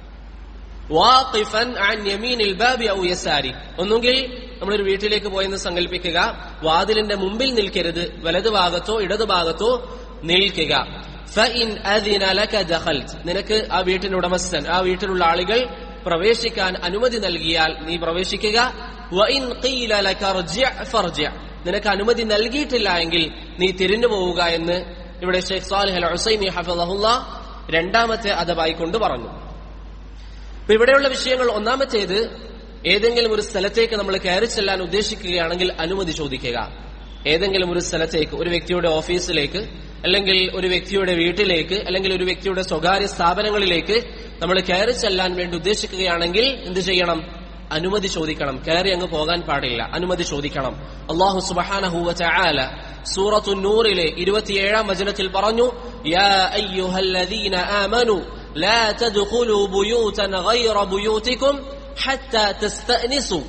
വാഖിഫൻ അൻ യമീനിൽ ബാബി ഔ യസാരി ഒന്നുകിൽ നമ്മളൊരു വീട്ടിലേക്ക് പോയെന്ന് സങ്കല്പിക്കുക വാതിലിന്റെ മുമ്പിൽ നിൽക്കരുത് വലതുഭാഗത്തോ ഇടതുഭാഗത്തോ നിൽക്കുക ഫഇൻ അദിന ലക ദഖൽത് നിനക്ക് ആ വീട്ടിന്റെ ഉടമസ്ഥൻ ആ വീട്ടിലുള്ള ആളുകൾ പ്രവേശിക്കാൻ അനുമതി നൽകിയാൽ നീ പ്രവേശിക്കുക വഇൻ ഖീല ലക റജ്യ ഫർജ്യ നിനക്ക് അനുമതി നൽകിയിട്ടില്ല എങ്കിൽ നീ തിരിഞ്ഞു പോവുക എന്ന് ഇവിടെ ഷെയ്ഖ് സാലിഹ് അൽ ഹുസൈമി ഹഫിളഹുല്ല രണ്ടാമത്തെ അദബായി കൊണ്ട് പറഞ്ഞു അപ്പൊ ഇവിടെയുള്ള വിഷയങ്ങൾ ഒന്നാമത്തേത് ഏതെങ്കിലും ഒരു സ്ഥലത്തേക്ക് നമ്മൾ കയറി ചെല്ലാൻ ഉദ്ദേശിക്കുകയാണെങ്കിൽ അനുമതി ചോദിക്കുക ഏതെങ്കിലും ഒരു സ്ഥലത്തേക്ക് ഒരു വ്യക്തിയുടെ ഓഫീസിലേക്ക് അല്ലെങ്കിൽ ഒരു വ്യക്തിയുടെ വീട്ടിലേക്ക് അല്ലെങ്കിൽ ഒരു വ്യക്തിയുടെ സ്വകാര്യ സ്ഥാപനങ്ങളിലേക്ക് നമ്മൾ കയറി ചെല്ലാൻ വേണ്ടി ഉദ്ദേശിക്കുകയാണെങ്കിൽ എന്ത് ചെയ്യണം അനുമതി ചോദിക്കണം കയറി അങ്ങ് പോകാൻ പാടില്ല അനുമതി ചോദിക്കണം അള്ളാഹു സുബഹാനഹുവ ചായാല സൂറത്തു നൂറിലെ ഇരുപത്തിയേഴാം വചനത്തിൽ പറഞ്ഞു യാ അയ്യുഹല്ലദീന ആമനു لا تدخلوا بيوتا غير بيوتكم حتى تستأنسوا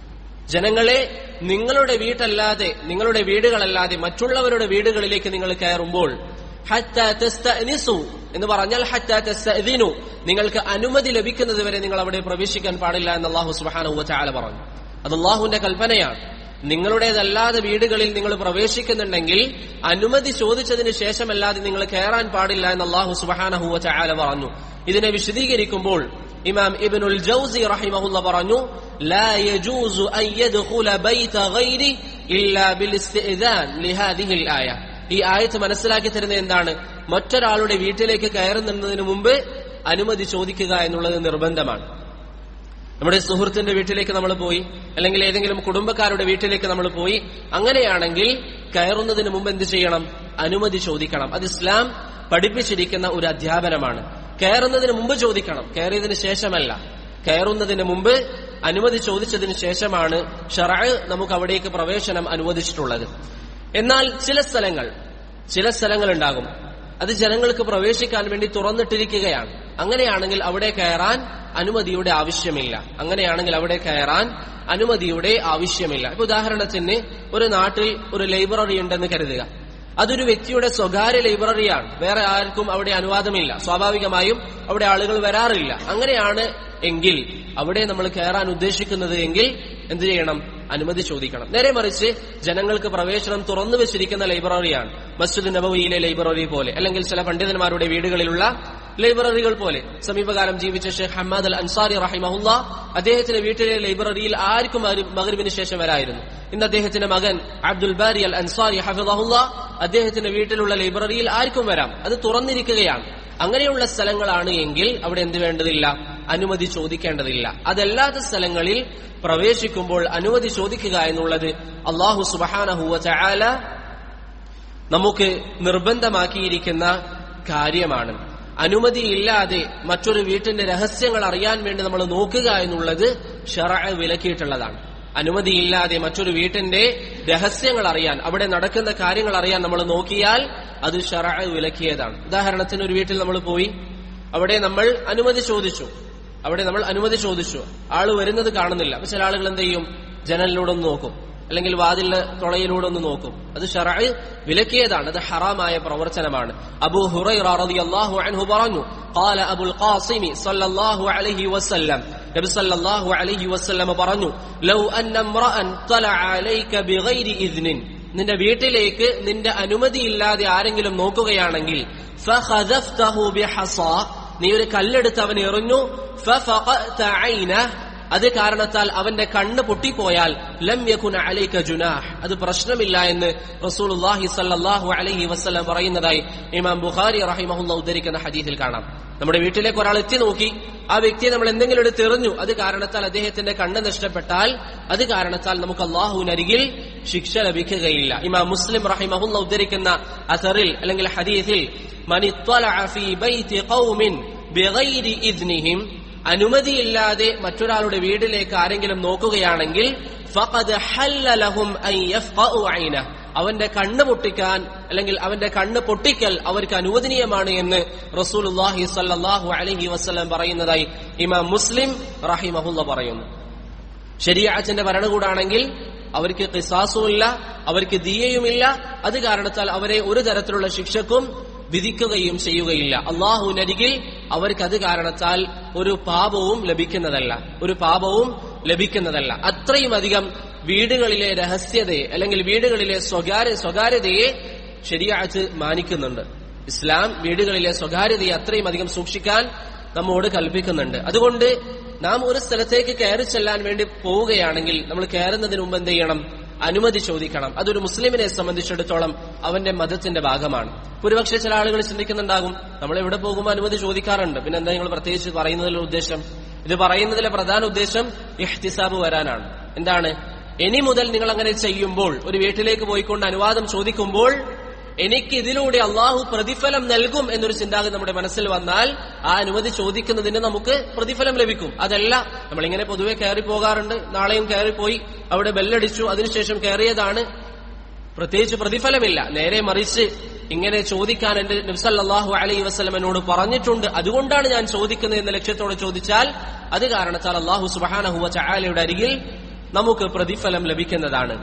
ജനങ്ങളെ നിങ്ങളുടെ വീട്ടല്ലാതെ നിങ്ങളുടെ വീടുകളല്ലാതെ മറ്റുള്ളവരുടെ വീടുകളിലേക്ക് നിങ്ങൾ കയറുമ്പോൾ ഹത്ത തസ്തഅനിസു എന്ന് പറഞ്ഞാൽ ഹത്ത തസ്തഅദിനു നിങ്ങൾക്ക് അനുമതി ലഭിക്കുന്നത് വരെ നിങ്ങൾ അവിടെ പ്രവേശിക്കാൻ പാടില്ല എന്ന് അള്ളാഹു സുബ്ഹാനഹു വതആല പറഞ്ഞു അത് അള്ളാഹുവിന്റെ കൽപ്പനയാണ് നിങ്ങളുടേതല്ലാതെ വീടുകളിൽ നിങ്ങൾ പ്രവേശിക്കുന്നുണ്ടെങ്കിൽ അനുമതി ചോദിച്ചതിന് ശേഷമല്ലാതെ നിങ്ങൾ കയറാൻ പാടില്ല എന്ന് അള്ളാഹു സുബ്ഹാനഹു വതആല പറഞ്ഞു ഇതിനെ വിശദീകരിക്കുമ്പോൾ ഇമാം ഇബ്നുൽ ജൗസി റഹിമഹുല്ല പറഞ്ഞു لا يجوز أن يدخل بيت غيره إلا بالاستئذان لهذه الآية ഈ ആയത്ത് മനസ്സിലാക്കി തരുന്നത് എന്താണ് മറ്റൊരാളുടെ വീട്ടിലേക്ക് കയറുന്നതിന് മുമ്പ് അനുമതി ചോദിക്കുക എന്നുള്ളത് നിർബന്ധമാണ് നമ്മുടെ സുഹൃത്തിന്റെ വീട്ടിലേക്ക് നമ്മൾ പോയി അല്ലെങ്കിൽ ഏതെങ്കിലും കുടുംബക്കാരുടെ വീട്ടിലേക്ക് നമ്മൾ പോയി അങ്ങനെയാണെങ്കിൽ കയറുന്നതിന് മുമ്പ് എന്ത് ചെയ്യണം അനുമതി ചോദിക്കണം അത് ഇസ്ലാം പഠിപ്പിച്ചിരിക്കുന്ന ഒരു അധ്യാപനമാണ് കയറുന്നതിന് മുമ്പ് ചോദിക്കണം കയറിയതിന് ശേഷമല്ല കയറുന്നതിന് മുമ്പ് അനുമതി ചോദിച്ചതിന് ശേഷമാണ് ഷറ നമുക്ക് അവിടേക്ക് പ്രവേശനം അനുവദിച്ചിട്ടുള്ളത് എന്നാൽ ചില സ്ഥലങ്ങൾ ചില സ്ഥലങ്ങൾ ഉണ്ടാകും അത് ജനങ്ങൾക്ക് പ്രവേശിക്കാൻ വേണ്ടി തുറന്നിട്ടിരിക്കുകയാണ് അങ്ങനെയാണെങ്കിൽ അവിടെ കയറാൻ അനുമതിയുടെ ആവശ്യമില്ല അങ്ങനെയാണെങ്കിൽ അവിടെ കയറാൻ അനുമതിയുടെ ആവശ്യമില്ല ഇപ്പൊ ഉദാഹരണത്തിന് ഒരു നാട്ടിൽ ഒരു ലൈബ്രറി ഉണ്ടെന്ന് കരുതുക അതൊരു വ്യക്തിയുടെ സ്വകാര്യ ലൈബ്രറിയാണ് വേറെ ആർക്കും അവിടെ അനുവാദമില്ല സ്വാഭാവികമായും അവിടെ ആളുകൾ വരാറില്ല അങ്ങനെയാണ് എങ്കിൽ അവിടെ നമ്മൾ കയറാൻ ഉദ്ദേശിക്കുന്നത് എങ്കിൽ എന്ത് ചെയ്യണം അനുമതി ചോദിക്കണം നേരെ മറിച്ച് ജനങ്ങൾക്ക് പ്രവേശനം തുറന്നു വെച്ചിരിക്കുന്ന ലൈബ്രറിയാണ് മസ്ജിദ് നബവിയിലെ ലൈബ്രറി പോലെ അല്ലെങ്കിൽ ചില പണ്ഡിതന്മാരുടെ വീടുകളിലുള്ള ലൈബ്രറികൾ പോലെ സമീപകാലം ജീവിച്ച ഷെയ്ഖ് ഹമ്മാദ് അൽ അൻസാരി റഹിമഹുല്ല അദ്ദേഹത്തിന്റെ വീട്ടിലെ ലൈബ്രറിയിൽ ആർക്കും മകരിവിന് ശേഷം വരായിരുന്നു ഇന്ന് അദ്ദേഹത്തിന്റെ മകൻ അബ്ദുൽ ബാരി അൽ അൻസാരി ഹഫിദഹുല്ല അദ്ദേഹത്തിന്റെ വീട്ടിലുള്ള ലൈബ്രറിയിൽ ആർക്കും വരാം അത് തുറന്നിരിക്കുകയാണ് അങ്ങനെയുള്ള സ്ഥലങ്ങളാണ് എങ്കിൽ അവിടെ എന്ത് വേണ്ടതില്ല അനുമതി ചോദിക്കേണ്ടതില്ല അതല്ലാത്ത സ്ഥലങ്ങളിൽ പ്രവേശിക്കുമ്പോൾ അനുമതി ചോദിക്കുക എന്നുള്ളത് അള്ളാഹു സുബഹാനഹുവ ചായാല നമുക്ക് നിർബന്ധമാക്കിയിരിക്കുന്ന കാര്യമാണ് അനുമതിയില്ലാതെ മറ്റൊരു വീട്ടിന്റെ രഹസ്യങ്ങൾ അറിയാൻ വേണ്ടി നമ്മൾ നോക്കുക എന്നുള്ളത് ഷറ വിലക്കിയിട്ടുള്ളതാണ് അനുമതിയില്ലാതെ മറ്റൊരു വീട്ടിന്റെ രഹസ്യങ്ങൾ അറിയാൻ അവിടെ നടക്കുന്ന കാര്യങ്ങൾ അറിയാൻ നമ്മൾ നോക്കിയാൽ അത് ഷറ വിലക്കിയതാണ് ഉദാഹരണത്തിന് ഒരു വീട്ടിൽ നമ്മൾ പോയി അവിടെ നമ്മൾ അനുമതി ചോദിച്ചു അവിടെ നമ്മൾ അനുമതി ചോദിച്ചു ആള് വരുന്നത് കാണുന്നില്ല അപ്പൊ ചില ആളുകൾ എന്ത് ചെയ്യും ജനലിലൂടെ ഒന്ന് നോക്കും അല്ലെങ്കിൽ വാതിലിന്റെ തുളയിലൂടെ ഒന്ന് നോക്കും അത് ഷറഅ് വിലക്കിയതാണ് അത് ഹറാമായ പ്രവർത്തനമാണ് അബൂ ഹുറൈറ റളിയല്ലാഹു അൻഹു പറഞ്ഞു قال അബുൽ ഖാസിമി സല്ലല്ലാഹു അലൈഹി വസല്ലം നബി സല്ലല്ലാഹു അലൈഹി വസല്ലം പറഞ്ഞു ലൗ അന്ന ഇംറഅൻ തലഅ അലൈക ബിഗൈരി ഇദ്നിൻ നിന്റെ വീട്ടിലേക്ക് നിന്റെ അനുമതിയില്ലാതെ ആരെങ്കിലും നോക്കുകയാണെങ്കിൽ ഫഖദഫ്തഹു ബിഹസാ നീ ഒരു കല്ലെടുത്ത് അവൻ എറിഞ്ഞു ഫഫഖഅത ഐനഹ് അത് കാരണത്താൽ അവന്റെ കണ്ണ് പൊട്ടിപ്പോയാൽ ലം യകുന അലൈക ജുനാഹ് അത് പ്രശ്നമില്ല എന്ന് റസൂലുള്ളാഹി സല്ലല്ലാഹു അലൈഹി വസല്ലം പറയുന്നതായി ഇമാം ബുഖാരി റഹിമഹുല്ല ഉദ്ധരിക്കുന്ന ഹദീസിൽ കാണാം നമ്മുടെ വീട്ടിലേക്ക് ഒരാൾ എത്തി നോക്കി ആ വ്യക്തിയെ നമ്മൾ എന്തെങ്കിലും എടുത്ത് എറിഞ്ഞു അത് കാരണത്താൽ അദ്ദേഹത്തിന്റെ കണ്ണ് നഷ്ടപ്പെട്ടാൽ അത് കാരണത്താൽ നമുക്ക് അള്ളാഹുവിനരികിൽ ശിക്ഷ ലഭിക്കുകയില്ല ഇമാം മുസ്ലിം റഹിമഹുല്ല ഉദ്ധരിക്കുന്ന അസറിൽ അല്ലെങ്കിൽ ഹദീസിൽ മനി ഫീ ബൈതി ഖൗമിൻ ബിഗൈരി ഇദ്നിഹിം അനുമതിയില്ലാതെ മറ്റൊരാളുടെ വീട്ടിലേക്ക് ആരെങ്കിലും നോക്കുകയാണെങ്കിൽ ഫഖദ് ഹല്ല ലഹും അൻ യഫ്ഖഉ ഐനഹ് അവന്റെ കണ്ണ് പൊട്ടിക്കാൻ അല്ലെങ്കിൽ അവന്റെ കണ്ണ് പൊട്ടിക്കൽ അവർക്ക് അനുവദനീയമാണ് എന്ന് റസൂലുള്ളാഹി സല്ലല്ലാഹു അലൈഹി വസല്ലം പറയുന്നതായി ഇമാം മുസ്ലിം റഹിമഹുല്ല പറയുന്നു ശരിയാച്ചന്റെ ഭരണകൂടാണെങ്കിൽ അവർക്ക് കിസാസുമില്ല അവർക്ക് ദിയയുമില്ല അത് കാരണത്താൽ അവരെ ഒരു തരത്തിലുള്ള ശിക്ഷക്കും വിധിക്കുകയും ചെയ്യുകയില്ല അള്ളാഹുവിനരികിൽ അവർക്ക് അത് കാരണത്താൽ ഒരു പാപവും ലഭിക്കുന്നതല്ല ഒരു പാപവും ലഭിക്കുന്നതല്ല അത്രയും അധികം വീടുകളിലെ രഹസ്യതയെ അല്ലെങ്കിൽ വീടുകളിലെ സ്വകാര്യ സ്വകാര്യതയെ ശരിയാച്ച് മാനിക്കുന്നുണ്ട് ഇസ്ലാം വീടുകളിലെ സ്വകാര്യതയെ അത്രയും അധികം സൂക്ഷിക്കാൻ നമ്മോട് കൽപ്പിക്കുന്നുണ്ട് അതുകൊണ്ട് നാം ഒരു സ്ഥലത്തേക്ക് കയറി ചെല്ലാൻ വേണ്ടി പോവുകയാണെങ്കിൽ നമ്മൾ കയറുന്നതിന് മുമ്പ് എന്ത് ചെയ്യണം അനുമതി ചോദിക്കണം അതൊരു മുസ്ലിമിനെ സംബന്ധിച്ചിടത്തോളം അവന്റെ മതത്തിന്റെ ഭാഗമാണ് ഒരുപക്ഷെ ചില ആളുകൾ ചിന്തിക്കുന്നുണ്ടാകും നമ്മൾ എവിടെ പോകുമ്പോൾ അനുമതി ചോദിക്കാറുണ്ട് പിന്നെ എന്താ നിങ്ങൾ പ്രത്യേകിച്ച് പറയുന്നതിലെ ഉദ്ദേശം ഇത് പറയുന്നതിലെ പ്രധാന ഉദ്ദേശം ഇഹ്തിസാബ് വരാനാണ് എന്താണ് ഇനി മുതൽ നിങ്ങൾ അങ്ങനെ ചെയ്യുമ്പോൾ ഒരു വീട്ടിലേക്ക് പോയിക്കൊണ്ട് അനുവാദം ചോദിക്കുമ്പോൾ എനിക്ക് ഇതിലൂടെ അള്ളാഹു പ്രതിഫലം നൽകും എന്നൊരു ചിന്താഗതി നമ്മുടെ മനസ്സിൽ വന്നാൽ ആ അനുമതി ചോദിക്കുന്നതിന് നമുക്ക് പ്രതിഫലം ലഭിക്കും അതല്ല നമ്മളിങ്ങനെ പൊതുവെ കയറി പോകാറുണ്ട് നാളെയും കയറിപ്പോയി അവിടെ ബെല്ലടിച്ചു അതിനുശേഷം കയറിയതാണ് പ്രത്യേകിച്ച് പ്രതിഫലമില്ല നേരെ മറിച്ച് ഇങ്ങനെ ചോദിക്കാൻ എന്റെ നബ്സല്ലാഹു അലൈ വസ്ലം എന്നോട് പറഞ്ഞിട്ടുണ്ട് അതുകൊണ്ടാണ് ഞാൻ ചോദിക്കുന്നത് എന്ന ലക്ഷ്യത്തോടെ ചോദിച്ചാൽ അത് കാരണത്താൽ അള്ളാഹു സുബാനഹുവ ചായാലയുടെ അരികിൽ നമുക്ക് പ്രതിഫലം ലഭിക്കുന്നതാണ്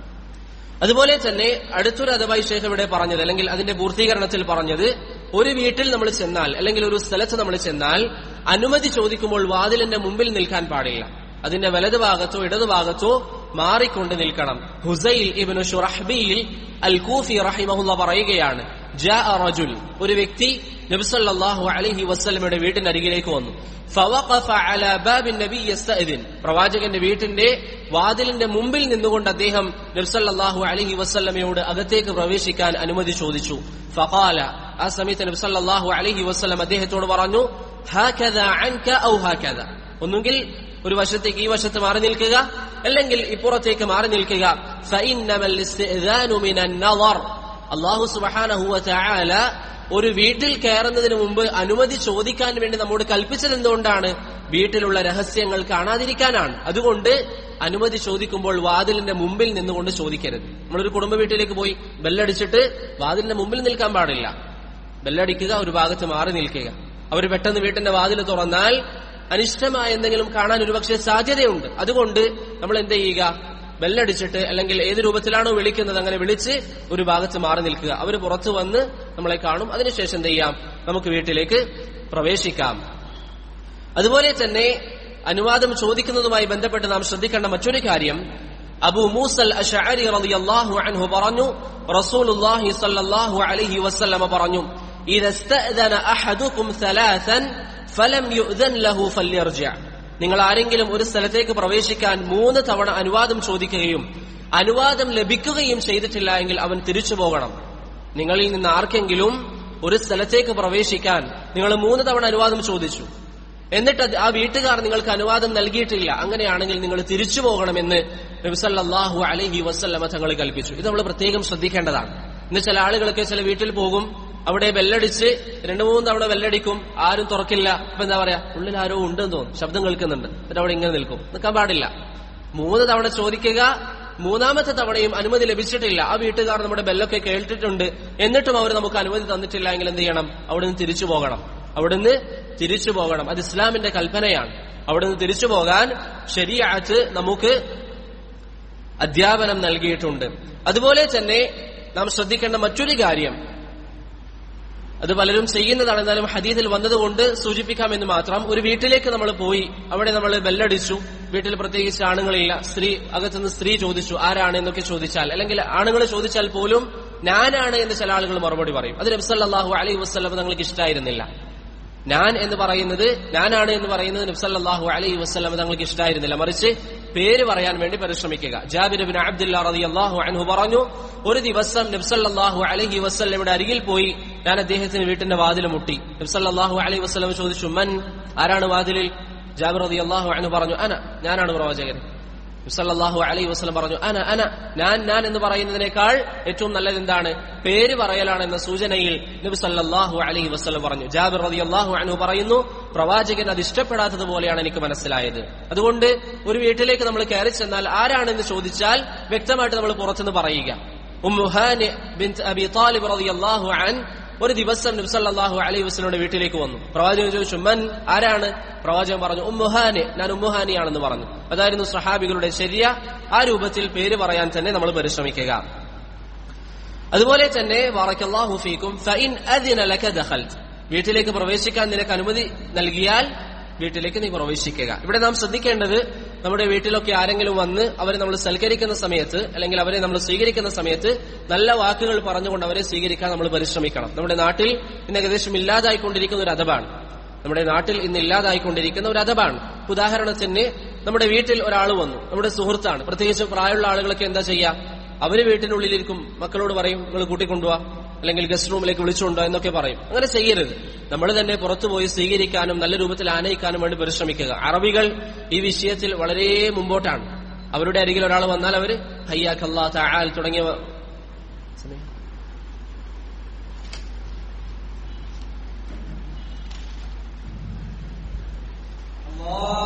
അതുപോലെ തന്നെ അടുത്തൊരു അഥവായി ശേഖം ഇവിടെ പറഞ്ഞത് അല്ലെങ്കിൽ അതിന്റെ പൂർത്തീകരണത്തിൽ പറഞ്ഞത് ഒരു വീട്ടിൽ നമ്മൾ ചെന്നാൽ അല്ലെങ്കിൽ ഒരു സ്ഥലത്ത് നമ്മൾ ചെന്നാൽ അനുമതി ചോദിക്കുമ്പോൾ വാതിലിന്റെ മുമ്പിൽ നിൽക്കാൻ പാടില്ല അതിന്റെ വലതു ഭാഗത്തോ ഇടതു ഭാഗത്തോ മാറിക്കൊണ്ട് നിൽക്കണം ഹുസൈൽ ഇബ്നു ഷുറഹ്ബിയിൽ അൽ കൂഫി റഹിമഹുല്ല പറയുകയാണ് ജാഅ റജുൽ ഒരു വ്യക്തി നബിസല്ലാഹു അലൈഹി വസ്ലമയുടെ വീട്ടിനരികിലേക്ക് വന്നു ഫവഖഫ അലാ ബാബിൻ നബി യസ്തഇദിൻ പ്രവാചകന്റെ വീട്ടിന്റെ വാതിലിന്റെ മുമ്പിൽ നിന്നുകൊണ്ട് അദ്ദേഹം നബ്സല്ലാഹു അലൈഹി വസ്ലമയോട് അകത്തേക്ക് പ്രവേശിക്കാൻ അനുമതി ചോദിച്ചു ഫഖാല ആ സമയത്ത് നബ്സല്ലാഹു അലൈഹി വസ്ലം അദ്ദേഹത്തോട് പറഞ്ഞു ഹാകദ അൻക ഔ ഹാകദ ഒന്നുകിൽ ഒരു വശത്തേക്ക് ഈ വശത്ത് മാറി നിൽക്കുക അല്ലെങ്കിൽ ഇപ്പുറത്തേക്ക് മാറി നിൽക്കുക ഫഇന്നമൽ ഇസ്തിഅ്ദാനു മിനൻ നളർ അല്ലാഹു സുബ്ഹാനഹു വ തആല ഒരു വീട്ടിൽ കയറുന്നതിന് മുമ്പ് അനുമതി ചോദിക്കാൻ വേണ്ടി നമ്മോട് കൽപ്പിച്ചത് എന്തുകൊണ്ടാണ് വീട്ടിലുള്ള രഹസ്യങ്ങൾ കാണാതിരിക്കാനാണ് അതുകൊണ്ട് അനുമതി ചോദിക്കുമ്പോൾ വാതിലിന്റെ മുമ്പിൽ നിന്നുകൊണ്ട് ചോദിക്കരുത് നമ്മളൊരു കുടുംബ വീട്ടിലേക്ക് പോയി ബെല്ലടിച്ചിട്ട് വാതിലിന്റെ മുമ്പിൽ നിൽക്കാൻ പാടില്ല ബെല്ലടിക്കുക ഒരു ഭാഗത്ത് മാറി നിൽക്കുക അവർ പെട്ടെന്ന് വീട്ടിന്റെ വാതിൽ തുറന്നാൽ അനിഷ്ടമായ എന്തെങ്കിലും കാണാൻ ഒരുപക്ഷെ സാധ്യതയുണ്ട് അതുകൊണ്ട് നമ്മൾ എന്ത് ചെയ്യുക ബെല്ലടിച്ചിട്ട് അല്ലെങ്കിൽ ഏത് രൂപത്തിലാണോ വിളിക്കുന്നത് അങ്ങനെ വിളിച്ച് ഒരു ഭാഗത്ത് മാറി നിൽക്കുക അവർ പുറത്തു വന്ന് നമ്മളെ കാണും അതിനുശേഷം എന്ത് ചെയ്യാം നമുക്ക് വീട്ടിലേക്ക് പ്രവേശിക്കാം അതുപോലെ തന്നെ അനുവാദം ചോദിക്കുന്നതുമായി ബന്ധപ്പെട്ട് നാം ശ്രദ്ധിക്കേണ്ട മറ്റൊരു കാര്യം അബു മൂസൽ അഷഅരി റളിയല്ലാഹു അൻഹു പറഞ്ഞു റസൂലുള്ളാഹി സ്വല്ലല്ലാഹു അലൈഹി വസല്ലമ പറഞ്ഞു إذا استأذن أحدكم ثلاثا فلم يؤذن له فليرجع നിങ്ങൾ ആരെങ്കിലും ഒരു സ്ഥലത്തേക്ക് പ്രവേശിക്കാൻ മൂന്ന് തവണ അനുവാദം ചോദിക്കുകയും അനുവാദം ലഭിക്കുകയും ചെയ്തിട്ടില്ല എങ്കിൽ അവൻ തിരിച്ചു പോകണം നിങ്ങളിൽ നിന്ന് ആർക്കെങ്കിലും ഒരു സ്ഥലത്തേക്ക് പ്രവേശിക്കാൻ നിങ്ങൾ മൂന്ന് തവണ അനുവാദം ചോദിച്ചു എന്നിട്ട് അത് ആ വീട്ടുകാർ നിങ്ങൾക്ക് അനുവാദം നൽകിയിട്ടില്ല അങ്ങനെയാണെങ്കിൽ നിങ്ങൾ തിരിച്ചു പോകണമെന്ന് നബിസല്ലാഹു അലൈഹി വസ്ല്ലമ തങ്ങൾ കൽപ്പിച്ചു ഇത് നമ്മൾ പ്രത്യേകം ശ്രദ്ധിക്കേണ്ടതാണ് ഇന്ന് ചില ആളുകളൊക്കെ ചില വീട്ടിൽ പോകും അവിടെ ബെല്ലടിച്ച് രണ്ടു മൂന്ന് തവണ ബെല്ലടിക്കും ആരും തുറക്കില്ല അപ്പൊ എന്താ പറയാ ഉള്ളിൽ ആരോ ഉണ്ടെന്ന് തോന്നും ശബ്ദം കേൾക്കുന്നുണ്ട് എന്നിട്ട് അവിടെ ഇങ്ങനെ നിൽക്കും നിൽക്കാൻ പാടില്ല മൂന്ന് തവണ ചോദിക്കുക മൂന്നാമത്തെ തവണയും അനുമതി ലഭിച്ചിട്ടില്ല ആ വീട്ടുകാർ നമ്മുടെ ബെല്ലൊക്കെ കേട്ടിട്ടുണ്ട് എന്നിട്ടും അവർ നമുക്ക് അനുമതി തന്നിട്ടില്ല എങ്കിൽ എന്ത് ചെയ്യണം അവിടെ നിന്ന് തിരിച്ചു പോകണം അവിടുന്ന് തിരിച്ചു പോകണം അത് ഇസ്ലാമിന്റെ കൽപ്പനയാണ് അവിടെ നിന്ന് തിരിച്ചു പോകാൻ ശരിയാറ്റ് നമുക്ക് അധ്യാപനം നൽകിയിട്ടുണ്ട് അതുപോലെ തന്നെ നാം ശ്രദ്ധിക്കേണ്ട മറ്റൊരു കാര്യം അത് പലരും ചെയ്യുന്നതാണ് എന്നാലും ഹദീദിൽ വന്നതുകൊണ്ട് സൂചിപ്പിക്കാമെന്ന് മാത്രം ഒരു വീട്ടിലേക്ക് നമ്മൾ പോയി അവിടെ നമ്മൾ ബെല്ലടിച്ചു വീട്ടിൽ പ്രത്യേകിച്ച് ആണുങ്ങളില്ല സ്ത്രീ അകത്തുനിന്ന് സ്ത്രീ ചോദിച്ചു ആരാണ് എന്നൊക്കെ ചോദിച്ചാൽ അല്ലെങ്കിൽ ആണുങ്ങൾ ചോദിച്ചാൽ പോലും ഞാനാണ് എന്ന് ചില ആളുകൾ മറുപടി പറയും അത് നബ്സല്ലാഹു അലൈഹി വസ്ലം തങ്ങൾക്ക് ഇഷ്ടമായിരുന്നില്ല ഞാൻ എന്ന് പറയുന്നത് ഞാനാണ് എന്ന് പറയുന്നത് നബ്സല്ലാഹു അലൈഹി വസ്ലം തങ്ങൾക്ക് ഇഷ്ടമായിരുന്നില്ല മറിച്ച് പേര് പറയാൻ വേണ്ടി പരിശ്രമിക്കുക ജാബിർ ബിൻ അബ്ദുല്ല റളിയല്ലാഹു അൻഹു പറഞ്ഞു ഒരു ദിവസം നബ്സല്ലാഹു അലൈഹി വസ്ലമയുടെ അരികിൽ പോയി ഞാൻ അദ്ദേഹത്തിന് വീട്ടിന്റെ വാതിൽ മുട്ടി നബ്സല്ലാഹു അലൈഹി വസ്ലം ചോദിച്ചു മൻ ആരാണ് വാതിലിൽ ജാബിർ റളിയല്ലാഹു അൻഹു പറഞ്ഞു അന ഞാനാണ് പ്രവാചകൻ സല്ലല്ലാഹു അലൈഹി വസല്ലം പറഞ്ഞു അന അന ഞാൻ ഞാൻ എന്ന് പറയുന്നതിനേക്കാൾ ഏറ്റവും നല്ലത് എന്താണ് പേര് പറയലാണ് എന്ന സൂചനയിൽ നബി സല്ലല്ലാഹു അലൈഹി വസല്ലം പറഞ്ഞു ജാബിർ റളിയല്ലാഹു അൻഹു പറയുന്നു പ്രവാചകൻ അത് ഇഷ്ടപ്പെടാത്തത് പോലെയാണ് എനിക്ക് മനസ്സിലായത് അതുകൊണ്ട് ഒരു വീട്ടിലേക്ക് നമ്മൾ കയറി ചെന്നാൽ ആരാണെന്ന് ചോദിച്ചാൽ വ്യക്തമായിട്ട് നമ്മൾ പുറത്തുനിന്ന് പറയുക ഉമ്മുഹാനി ബിൻത് അബി താലിബ് റളിയല്ലാഹു അൻ ഒരു ദിവസം നബ്സല്ലാഹു അലൈഹി വസ്ലയുടെ വീട്ടിലേക്ക് വന്നു പ്രവാചകൻ ചോദിച്ചു മൻ ആരാണ് പ്രവാചകൻ പറഞ്ഞു ഉമ്മുഹാനി ഞാൻ ഉമ്മുഹാനിയാണെന്ന് പറഞ്ഞു അതായിരുന്നു സഹാബികളുടെ ശരിയ ആ രൂപത്തിൽ പേര് പറയാൻ തന്നെ നമ്മൾ പരിശ്രമിക്കുക അതുപോലെ തന്നെ വാറക്കല്ലാഹു ഫീക്കും ഫഇൻ അദിന ലക ദഖൽത് വീട്ടിലേക്ക് പ്രവേശിക്കാൻ നിനക്ക് അനുമതി നൽകിയാൽ വീട്ടിലേക്ക് നീ പ്രവേശിക്കുക ഇവിടെ നാം ശ്രദ്ധിക്കേണ്ടത് നമ്മുടെ വീട്ടിലൊക്കെ ആരെങ്കിലും വന്ന് അവരെ നമ്മൾ സൽക്കരിക്കുന്ന സമയത്ത് അല്ലെങ്കിൽ അവരെ നമ്മൾ സ്വീകരിക്കുന്ന സമയത്ത് നല്ല വാക്കുകൾ പറഞ്ഞുകൊണ്ട് അവരെ സ്വീകരിക്കാൻ നമ്മൾ പരിശ്രമിക്കണം നമ്മുടെ നാട്ടിൽ ഇന്ന് ഏകദേശം ഇല്ലാതായിക്കൊണ്ടിരിക്കുന്ന ഒരു അഥവാണ് നമ്മുടെ നാട്ടിൽ ഇന്ന് ഇല്ലാതായിക്കൊണ്ടിരിക്കുന്ന ഒരു അഥവാണ് ഉദാഹരണത്തിന് നമ്മുടെ വീട്ടിൽ ഒരാൾ വന്നു നമ്മുടെ സുഹൃത്താണ് പ്രത്യേകിച്ച് പ്രായമുള്ള ആളുകളൊക്കെ എന്താ ചെയ്യുക അവര് വീട്ടിനുള്ളിലിരിക്കും മക്കളോട് പറയും നിങ്ങൾ കൂട്ടിക്കൊണ്ടുപോവാ അല്ലെങ്കിൽ ഗസ്റ്റ് റൂമിലേക്ക് വിളിച്ചുകൊണ്ടോ എന്നൊക്കെ പറയും അങ്ങനെ ചെയ്യരുത് നമ്മൾ തന്നെ പുറത്തുപോയി സ്വീകരിക്കാനും നല്ല രൂപത്തിൽ ആനയിക്കാനും വേണ്ടി പരിശ്രമിക്കുക അറബികൾ ഈ വിഷയത്തിൽ വളരെ മുമ്പോട്ടാണ് അവരുടെ അരികിൽ ഒരാൾ വന്നാൽ അവര് ഹയ്യാഖല്ലാ തആൽ തുടങ്ങിയ الله